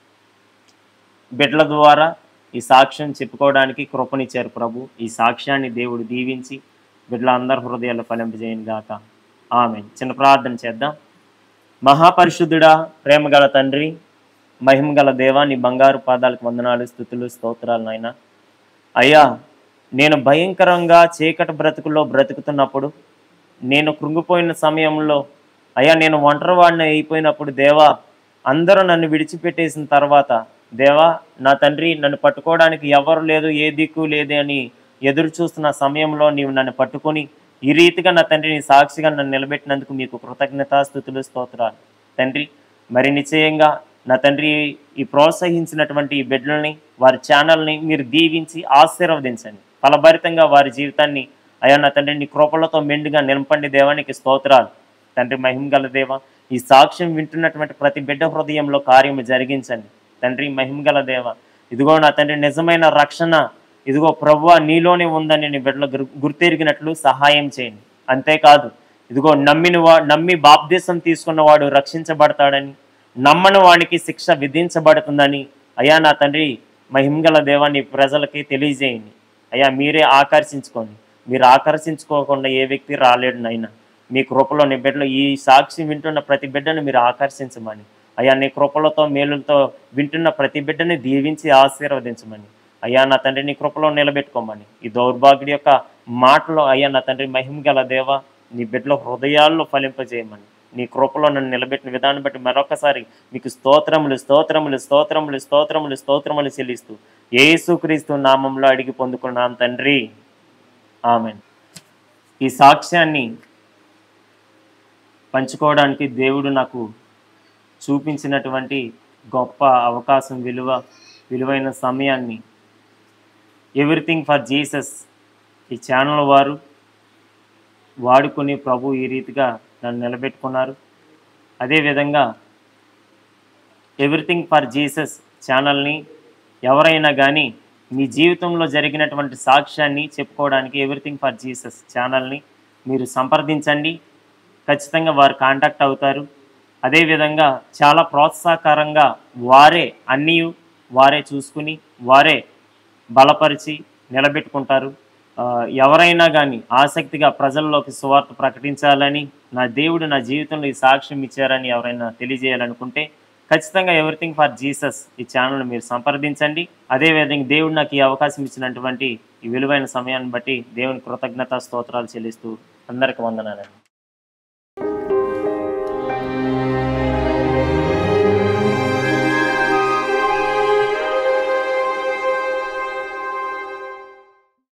బిడ్డల ద్వారా ఈ సాక్ష్యం చెప్పుకోవడానికి కృపనిచ్చారు ప్రభు ఈ సాక్ష్యాన్ని దేవుడు దీవించి బిడ్డల అందరి హృదయాలు ఫలింపజేయను గాక ఆమె చిన్న ప్రార్థన చేద్దాం మహాపరిశుద్ధుడా ప్రేమగల తండ్రి మహిమగల దేవా నీ బంగారు పాదాలకు వందనాలు స్థుతులు స్తోత్రాలు నాయన అయ్యా నేను భయంకరంగా చీకటి బ్రతుకుల్లో బ్రతుకుతున్నప్పుడు నేను కృంగిపోయిన సమయంలో అయ్యా నేను ఒంటరివాడిని అయిపోయినప్పుడు దేవా అందరూ నన్ను విడిచిపెట్టేసిన తర్వాత దేవా నా తండ్రి నన్ను పట్టుకోవడానికి ఎవరు లేదు ఏ దిక్కు లేదు అని ఎదురు చూస్తున్న సమయంలో నీవు నన్ను పట్టుకొని ఈ రీతిగా నా తండ్రి నీ సాక్షిగా నన్ను నిలబెట్టినందుకు మీకు కృతజ్ఞతాస్థుతులు స్తోత్రాలు తండ్రి మరి నిశ్చయంగా నా తండ్రి ఈ ప్రోత్సహించినటువంటి ఈ బిడ్డల్ని వారి ఛానల్ని మీరు దీవించి ఆశీర్వదించండి ఫలభరితంగా వారి జీవితాన్ని అయ్యా నా తండ్రి నీ కృపలతో మెండుగా నింపండి దేవానికి స్తోత్రాలు తండ్రి మహిమగల దేవ ఈ సాక్ష్యం వింటున్నటువంటి ప్రతి బిడ్డ హృదయంలో కార్యము జరిగించండి తండ్రి మహిమగల దేవ ఇదిగో నా తండ్రి నిజమైన రక్షణ ఇదిగో ప్రభువ నీలోనే ఉందని నీ బిడ్డలు గుర్- గుర్తెరిగినట్లు సహాయం చేయండి అంతేకాదు ఇదిగో నమ్మిన వా నమ్మి బాప్దేశం తీసుకున్నవాడు రక్షించబడతాడని నమ్మని వానికి శిక్ష విధించబడుతుందని అయ్యా నా తండ్రి మహిమగల దేవాన్ని ప్రజలకి తెలియజేయండి అయ్యా మీరే ఆకర్షించుకోండి మీరు ఆకర్షించుకోకుండా ఏ వ్యక్తి రాలేడు నైనా మీ కృపలో నీ బిడ్డలు ఈ సాక్షి వింటున్న ప్రతి బిడ్డను మీరు ఆకర్షించమని అయ్యా నీ కృపలతో మేలులతో వింటున్న ప్రతి బిడ్డని దీవించి ఆశీర్వదించమని అయ్యా నా తండ్రి నీ కృపలో నిలబెట్టుకోమని ఈ దౌర్భాగ్యుడి యొక్క మాటలో అయ్యా నా తండ్రి మహిమ గల దేవ నీ బిడ్డల హృదయాల్లో ఫలింపజేయమని నీ కృపలో నన్ను నిలబెట్టిన విధానం బట్టి మరొకసారి మీకు స్తోత్రములు స్తోత్రములు స్తోత్రములు స్తోత్రములు స్తోత్రములు చెల్లిస్తూ యేసుక్రీస్తు నామంలో అడిగి పొందుకున్నాం తండ్రి ఆమెన్ ఈ సాక్ష్యాన్ని పంచుకోవడానికి దేవుడు నాకు చూపించినటువంటి గొప్ప అవకాశం విలువ విలువైన సమయాన్ని ఎవ్రీథింగ్ ఫర్ జీసస్ ఈ ఛానల్ వారు వాడుకొని ప్రభు ఈ రీతిగా నన్ను నిలబెట్టుకున్నారు అదేవిధంగా ఎవ్రీథింగ్ ఫర్ జీసస్ ఛానల్ని ఎవరైనా కానీ మీ జీవితంలో జరిగినటువంటి సాక్ష్యాన్ని చెప్పుకోవడానికి ఎవ్రీథింగ్ ఫర్ జీసస్ ఛానల్ని మీరు సంప్రదించండి ఖచ్చితంగా వారు కాంటాక్ట్ అవుతారు అదేవిధంగా చాలా ప్రోత్సాహకరంగా వారే అన్నీ వారే చూసుకుని వారే బలపరిచి నిలబెట్టుకుంటారు ఆ, ఎవరైనా కానీ ఆసక్తిగా ప్రజల్లోకి సువార్త ప్రకటించాలని నా దేవుడు నా జీవితంలో ఈ సాక్ష్యం ఇచ్చారని ఎవరైనా తెలియజేయాలనుకుంటే ఖచ్చితంగా ఎవ్రీథింగ్ ఫర్ జీసస్ ఈ ఛానల్ మీరు సంప్రదించండి అదేవిధంగా దేవుడు నాకు ఈ అవకాశం ఇచ్చినటువంటి ఈ విలువైన సమయాన్ని బట్టి దేవుని కృతజ్ఞత స్తోత్రాలు చెల్లిస్తూ అందరికి వందనాలండి